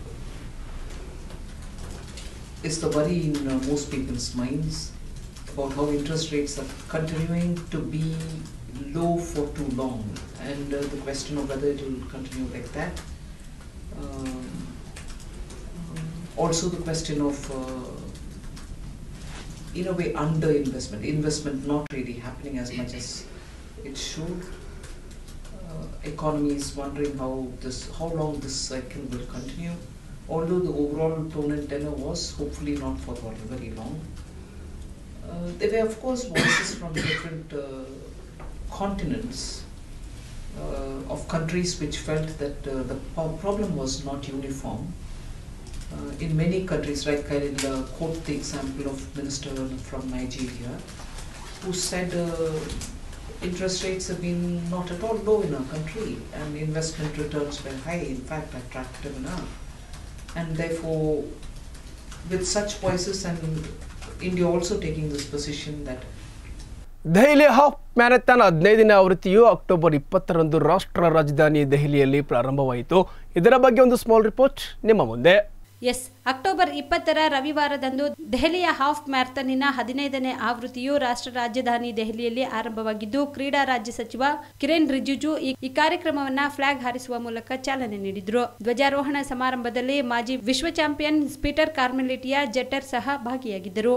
is the worry in uh, most people's minds about how interest rates are continuing to be low for too long, and uh, the question of whether it will continue like that. Um, also, the question of uh, in a way underinvestment, investment not really happening as much as it should. Uh, economy is wondering how this, how long this cycle will continue. Although the overall tone and tenor was hopefully not for very, very long. Uh, there were of course voices from different uh, continents uh, of countries which felt that uh, the po- problem was not uniform. Uh, in many countries, like I will uh, quote the example of Minister from Nigeria, who said uh, interest rates have been not at all low in our country and investment returns were high, in fact attractive enough. And therefore, with such voices and India also taking this position that Delhi half marathon ಹದಿನೈದನೇ ಆವೃತ್ತಿಯು October ಇಪ್ಪತ್ತರಂದು ರಾಷ್ಟ್ರ ರಾಜಧಾನಿ ದೆಹಲಿಯಲ್ಲಿ ಪ್ರಾರಂಭವಾಯಿತು ಇದರ ಬಗ್ಗೆ ಒಂದು ಸ್ಮಾಲ್ ರಿಪೋರ್ಟ್ ನಿಮ್ಮ ಮುಂದೆ ಎಸ್ ಅಕ್ಟೋಬರ್ ಇಪ್ಪತ್ತರ ರವಿವಾರದಂದು ದೆಹಲಿಯ ಹಾಫ್ ಮ್ಯಾರಥಾನಿನ ಹದಿನೈದನೇ ಆವೃತ್ತಿಯು ರಾಷ್ಟ್ರ ರಾಜಧಾನಿ ದೆಹಲಿಯಲ್ಲಿ ಆರಂಭವಾಗಿದ್ದು ಕ್ರೀಡಾ ರಾಜ್ಯ ಸಚಿವ ಕಿರಣ್ ರಿಜಿಜು ಈ ಈ ಕಾರ್ಯಕ್ರಮವನ್ನ ಫ್ಲಾಗ್ ಹಾರಿಸುವ ಮೂಲಕ ಚಾಲನೆ ನೀಡಿದ್ರು ಧ್ವಜಾರೋಹಣ ಸಮಾರಂಭದಲ್ಲಿ ಮಾಜಿ ವಿಶ್ವ ಚಾಂಪಿಯನ್ ಸ್ಪೀಟರ್ ಕಾರ್ಮೆಲಿಟಿಯಾ ಜೆಟ್ಟರ್ ಸಹ ಭಾಗಿಯಾಗಿದ್ದರು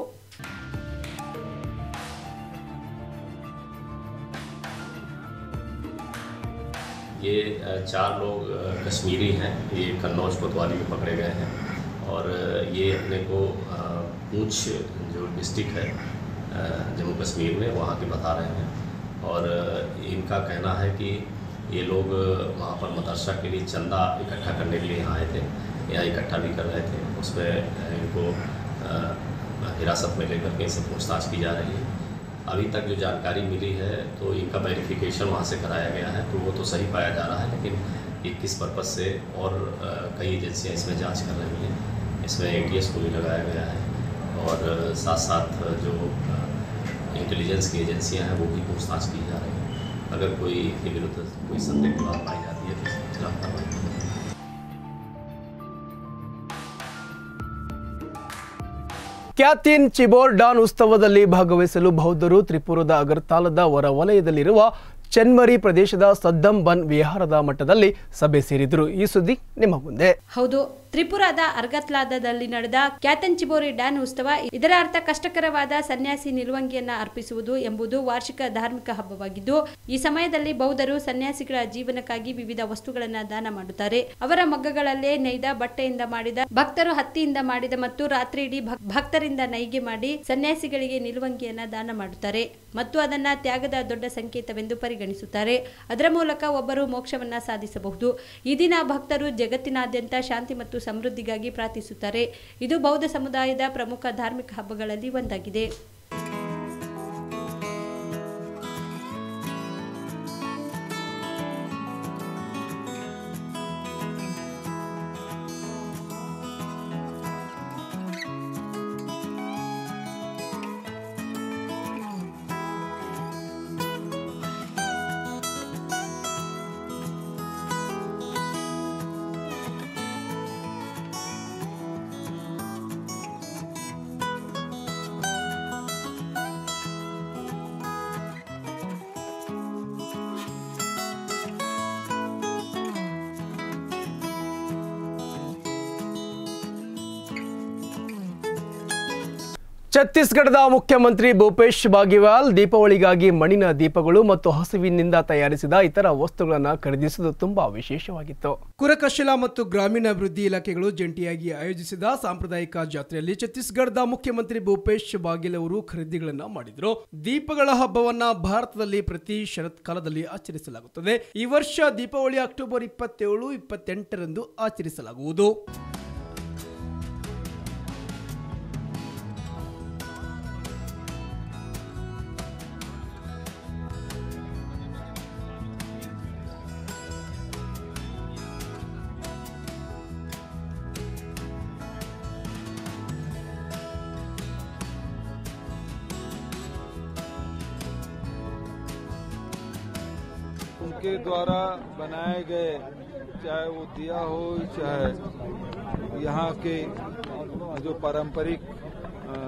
ये अ, चार लोग अ, कश्मीरी हैं ये कन्नौज कोतवाली में पकड़े गए हैं और अ, ये अपने को अ, पूंछ जो डिस्ट्रिक्ट है अ, जम्मू कश्मीर में वहाँ के बता रहे हैं और अ, इनका कहना है कि ये लोग अ, वहाँ पर मदरसा के लिए चंदा इकट्ठा करने के लिए यहाँ आए थे यहाँ इकट्ठा भी कर रहे थे उसमें अ, इनको अ, हिरासत में लेकर के इनसे पूछताछ की जा रही है अभी तक जो जानकारी मिली है तो इनका वेरिफिकेशन वहाँ से कराया गया है तो वो तो सही पाया जा रहा है लेकिन ये किस पर्पज़ से और अ, कई एजेंसियाँ इसमें जांच कर रही हैं इसमें ए को भी लगाया गया है और अ, साथ साथ जो इंटेलिजेंस की एजेंसियाँ हैं वो भी पूछताछ की जा रही हैं अगर कोई के विरुद्ध कोई संदिग्ध बात पाई जाती है तो इसके खिलाफ कार्रवाई की जाएगी ಕ್ಯಾತಿನ್ ಚಿಬೋರ್ ಡಾನ್ ಉತ್ಸವದಲ್ಲಿ ಭಾಗವಹಿಸಲು ಬೌದ್ಧರು ತ್ರಿಪುರದ ಅಗರ್ತಾಲದ ಹೊರವಲಯದಲ್ಲಿರುವ ಚೆನ್ಮರಿ ಪ್ರದೇಶದ ಸದ್ದಂ ಬನ್ ವಿಹಾರದ ಮಟ್ಟದಲ್ಲಿ ಸಭೆ ಸೇರಿದರು ಈ ಸುದ್ದಿ ನಿಮ್ಮ ಮುಂದೆ ಹೌದು ತ್ರಿಪುರಾದ ಅರ್ಗತ್ಲಾದಲ್ಲಿ ನಡೆದ ಕ್ಯಾತಂಚಿಬೋರಿ ಡ್ಯಾನ್ ಉತ್ಸವ ಇದರ ಅರ್ಥ ಕಷ್ಟಕರವಾದ ಸನ್ಯಾಸಿ ನಿಲುವಂಗಿಯನ್ನ ಅರ್ಪಿಸುವುದು ಎಂಬುದು ವಾರ್ಷಿಕ ಧಾರ್ಮಿಕ ಹಬ್ಬವಾಗಿದ್ದು ಈ ಸಮಯದಲ್ಲಿ ಬೌದ್ಧರು ಸನ್ಯಾಸಿಗಳ ಜೀವನಕ್ಕಾಗಿ ವಿವಿಧ ವಸ್ತುಗಳನ್ನ ದಾನ ಮಾಡುತ್ತಾರೆ ಅವರ ಮಗ್ಗಗಳಲ್ಲೇ ನೇಯ್ದ ಬಟ್ಟೆಯಿಂದ ಮಾಡಿದ ಭಕ್ತರು ಹತ್ತಿಯಿಂದ ಮಾಡಿದ ಮತ್ತು ರಾತ್ರಿ ಇಡೀ ಭಕ್- ಭಕ್ತರಿಂದ ನೈಗೆ ಮಾಡಿ ಸನ್ಯಾಸಿಗಳಿಗೆ ನಿಲುವಂಗಿಯನ್ನ ದಾನ ಮಾಡುತ್ತಾರೆ ಮತ್ತು ಅದನ್ನ ತ್ಯಾಗದ ದೊಡ್ಡ ಸಂಕೇತವೆಂದು ಪರಿಗಣಿಸುತ್ತಾರೆ ಅದರ ಮೂಲಕ ಒಬ್ಬರು ಮೋಕ್ಷವನ್ನ ಸಾಧಿಸಬಹುದು ಈ ದಿನ ಭಕ್ತರು ಜಗತ್ತಿನಾದ್ಯಂತ ಶಾಂತಿ ಮತ್ತು ಸಮೃದ್ಧಿಗಾಗಿ ಪ್ರಾರ್ಥಿಸುತ್ತಾರೆ ಇದು ಬೌದ್ಧ ಸಮುದಾಯದ ಪ್ರಮುಖ ಧಾರ್ಮಿಕ ಹಬ್ಬಗಳಲ್ಲಿ ಒಂದಾಗಿದೆ ಛತ್ತೀಸ್ಗಢದ ಮುಖ್ಯಮಂತ್ರಿ ಭೂಪೇಶ್ ಬಾಗಿವಾಲ್ ದೀಪಾವಳಿಗಾಗಿ ಮಣ್ಣಿನ ದೀಪಗಳು ಮತ್ತು ಹಸುವಿನಿಂದ ತಯಾರಿಸಿದ ಇತರ ವಸ್ತುಗಳನ್ನು ಖರೀದಿಸುವುದು ತುಂಬಾ ವಿಶೇಷವಾಗಿತ್ತು ಕುರಕಶಿಲಾ ಮತ್ತು ಗ್ರಾಮೀಣಾಭಿವೃದ್ಧಿ ಇಲಾಖೆಗಳು ಜಂಟಿಯಾಗಿ ಆಯೋಜಿಸಿದ ಸಾಂಪ್ರದಾಯಿಕ ಜಾತ್ರೆಯಲ್ಲಿ ಛತ್ತೀಸ್ಗಢದ ಮುಖ್ಯಮಂತ್ರಿ ಭೂಪೇಶ್ ಬಾಗಿಲ್ ಅವರು ಖರೀದಿಗಳನ್ನ ಮಾಡಿದ್ರು ದೀಪಗಳ ಹಬ್ಬವನ್ನ ಭಾರತದಲ್ಲಿ ಪ್ರತಿ ಶರತ್ಕಾಲದಲ್ಲಿ ಆಚರಿಸಲಾಗುತ್ತದೆ ಈ ವರ್ಷ ದೀಪಾವಳಿ ಅಕ್ಟೋಬರ್ ಇಪ್ಪತ್ತೇಳು ಇಪ್ಪತ್ತೆಂಟರಂದು ಆಚರಿಸಲಾಗುವುದು उनके द्वारा बनाए गए चाहे वो दिया हो चाहे यहाँ के जो पारंपरिक अ,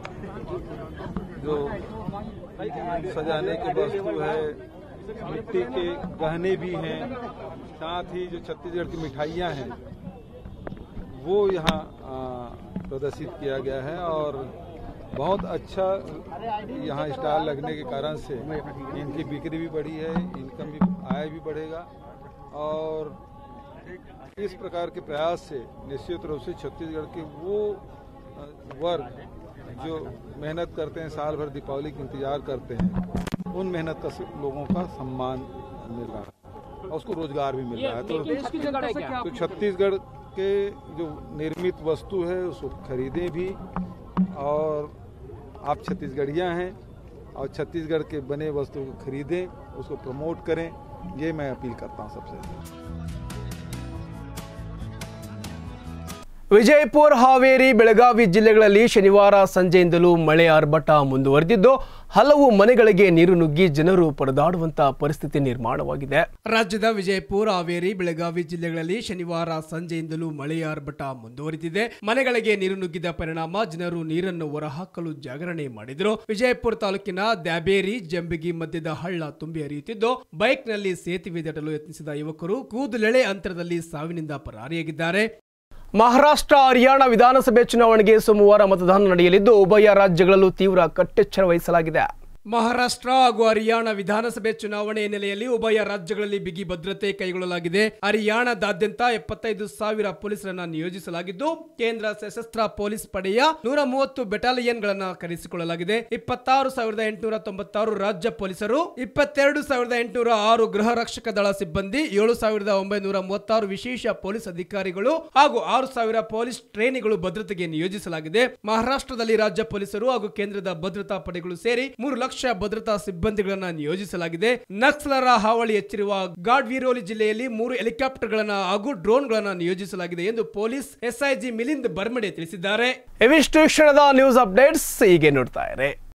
जो सजाने के वस्तु है मिट्टी के गहने भी हैं साथ ही जो छत्तीसगढ़ की मिठाइयाँ हैं वो यहाँ अ, प्रदर्शित किया गया है और बहुत अच्छा यहाँ स्टॉल लगने के कारण से इनकी बिक्री भी बढ़ी है इनकम भी आय भी बढ़ेगा और इस प्रकार के प्रयास से निश्चित रूप से छत्तीसगढ़ के वो अ, वर्ग जो मेहनत करते हैं साल भर दीपावली का इंतजार करते हैं उन मेहनत का से- लोगों का सम्मान मिल रहा है और उसको रोजगार भी मिल रहा है ये देश की जगह है क्या? तो छत्तीसगढ़ के जो निर्मित वस्तु है उसको खरीदें भी और आप छत्तीसगढ़िया हैं और छत्तीसगढ़ के बने वस्तु को खरीदें उसको प्रमोट करें ये मैं अपील करता हूँ सबसे ವಿಜಯಪುರ ಹಾವೇರಿ ಬೆಳಗಾವಿ ಜಿಲ್ಲೆಗಳಲ್ಲಿ ಶನಿವಾರ ಸಂಜೆಯಿಂದಲೂ ಮಳೆ ಆರ್ಭಟ ಮುಂದುವರೆದಿದ್ದು ಹಲವು ಮನೆಗಳಿಗೆ ನೀರು ನುಗ್ಗಿ ಜನರು ಪರದಾಡುವಂತ ಪರಿಸ್ಥಿತಿ ನಿರ್ಮಾಣವಾಗಿದೆ ರಾಜ್ಯದ ವಿಜಯಪುರ ಹಾವೇರಿ ಬೆಳಗಾವಿ ಜಿಲ್ಲೆಗಳಲ್ಲಿ ಶನಿವಾರ ಸಂಜೆಯಿಂದಲೂ ಮಳೆಯ ಆರ್ಭಟ ಮುಂದುವರಿದಿದೆ ಮನೆಗಳಿಗೆ ನೀರು ನುಗ್ಗಿದ ಪರಿಣಾಮ ಜನರು ನೀರನ್ನು ಹೊರಹಾಕಲು ಜಾಗರಣೆ ಮಾಡಿದರು ವಿಜಯಪುರ ತಾಲೂಕಿನ ದ್ಯಾಬೇರಿ ಜಂಬಿಗಿ ಮಧ್ಯದ ಹಳ್ಳ ತುಂಬಿ ಹರಿಯುತ್ತಿದ್ದು ಬೈಕ್ನಲ್ಲಿ ಸೇತುವೆ ದಾಟಲು ಯತ್ನಿಸಿದ ಯುವಕರು ಕೂದಲೆಳೆ ಅಂತರದಲ್ಲಿ ಸಾವಿನಿಂದ ಪರಾರಿಯಾಗಿದ್ದಾರೆ ಮಹಾರಾಷ್ಟ್ರ ಹರಿಯಾಣ ವಿಧಾನಸಭೆ ಚುನಾವಣೆಗೆ ಸೋಮವಾರ ಮತದಾನ ನಡೆಯಲಿದ್ದು ಉಭಯ ರಾಜ್ಯಗಳಲ್ಲೂ ತೀವ್ರ ಕಟ್ಟೆಚ್ಚರ ವಹಿಸಲಾಗಿದೆ ಮಹಾರಾಷ್ಟ್ರ ಹಾಗೂ ಹರಿಯಾಣ ವಿಧಾನಸಭೆ ಚುನಾವಣೆ ಹಿನ್ನೆಲೆಯಲ್ಲಿ ಉಭಯ ರಾಜ್ಯಗಳಲ್ಲಿ ಬಿಗಿ ಭದ್ರತೆ ಕೈಗೊಳ್ಳಲಾಗಿದೆ ಹರಿಯಾಣದಾದ್ಯಂತ ಎಪ್ಪತ್ತೈದು ಸಾವಿರ ಪೊಲೀಸರನ್ನ ನಿಯೋಜಿಸಲಾಗಿದ್ದು ಕೇಂದ್ರ ಸಶಸ್ತ್ರ ಪೊಲೀಸ್ ಪಡೆಯ ನೂರ ಮೂವತ್ತು ಬೆಟಾಲಿಯನ್ಗಳನ್ನ ಕರೆಸಿಕೊಳ್ಳಲಾಗಿದೆ ಇಪ್ಪತ್ತಾರು ಸಾವಿರದ ಎಂಟುನೂರ ತೊಂಬತ್ತಾರು ರಾಜ್ಯ ಪೊಲೀಸರು ಇಪ್ಪತ್ತೆರಡು ಸಾವಿರದ ಎಂಟುನೂರ ಆರು ಗೃಹ ರಕ್ಷಕ ದಳ ಸಿಬ್ಬಂದಿ ಏಳು ಸಾವಿರದ ಒಂಬೈನೂರ ಮೂವತ್ತಾರು ವಿಶೇಷ ಪೊಲೀಸ್ ಅಧಿಕಾರಿಗಳು ಹಾಗೂ ಆರು ಸಾವಿರ ಪೊಲೀಸ್ ಟ್ರೇನಿಗಳು ಭದ್ರತೆಗೆ ನಿಯೋಜಿಸಲಾಗಿದೆ ಮಹಾರಾಷ್ಟ್ರದಲ್ಲಿ ರಾಜ್ಯ ಪೊಲೀಸರು ಹಾಗೂ ಕೇಂದ್ರದ ಭದ್ರತಾ ಪಡೆಗಳು ಸೇರಿ ಮೂರು ಲಕ್ಷ ಭದ್ರತಾ ಸಿಬ್ಬಂದಿಗಳನ್ನ ನಿಯೋಜಿಸಲಾಗಿದೆ ನಕ್ಸಲರ ಹಾವಳಿ ಹೆಚ್ಚಿರುವ ಗಾಡ್ವಿರೋಲಿ ಜಿಲ್ಲೆಯಲ್ಲಿ ಮೂರು ಹೆಲಿಕಾಪ್ಟರ್ಗಳನ್ನ ಹಾಗೂ ಡ್ರೋನ್ಗಳನ್ನ ನಿಯೋಜಿಸಲಾಗಿದೆ ಎಂದು ಪೊಲೀಸ್ ಎಸ್ಐಜಿ ಮಿಲಿಂದ್ ಬರ್ಮಡೆ ತಿಳಿಸಿದ್ದಾರೆ ಇವಿಷ್ಟು ಕ್ಷಣದ ನ್ಯೂಸ್ ಅಪ್ಡೇಟ್ಸ್ ಹೀಗೆ ನೋಡ್ತಾ ಇರಿ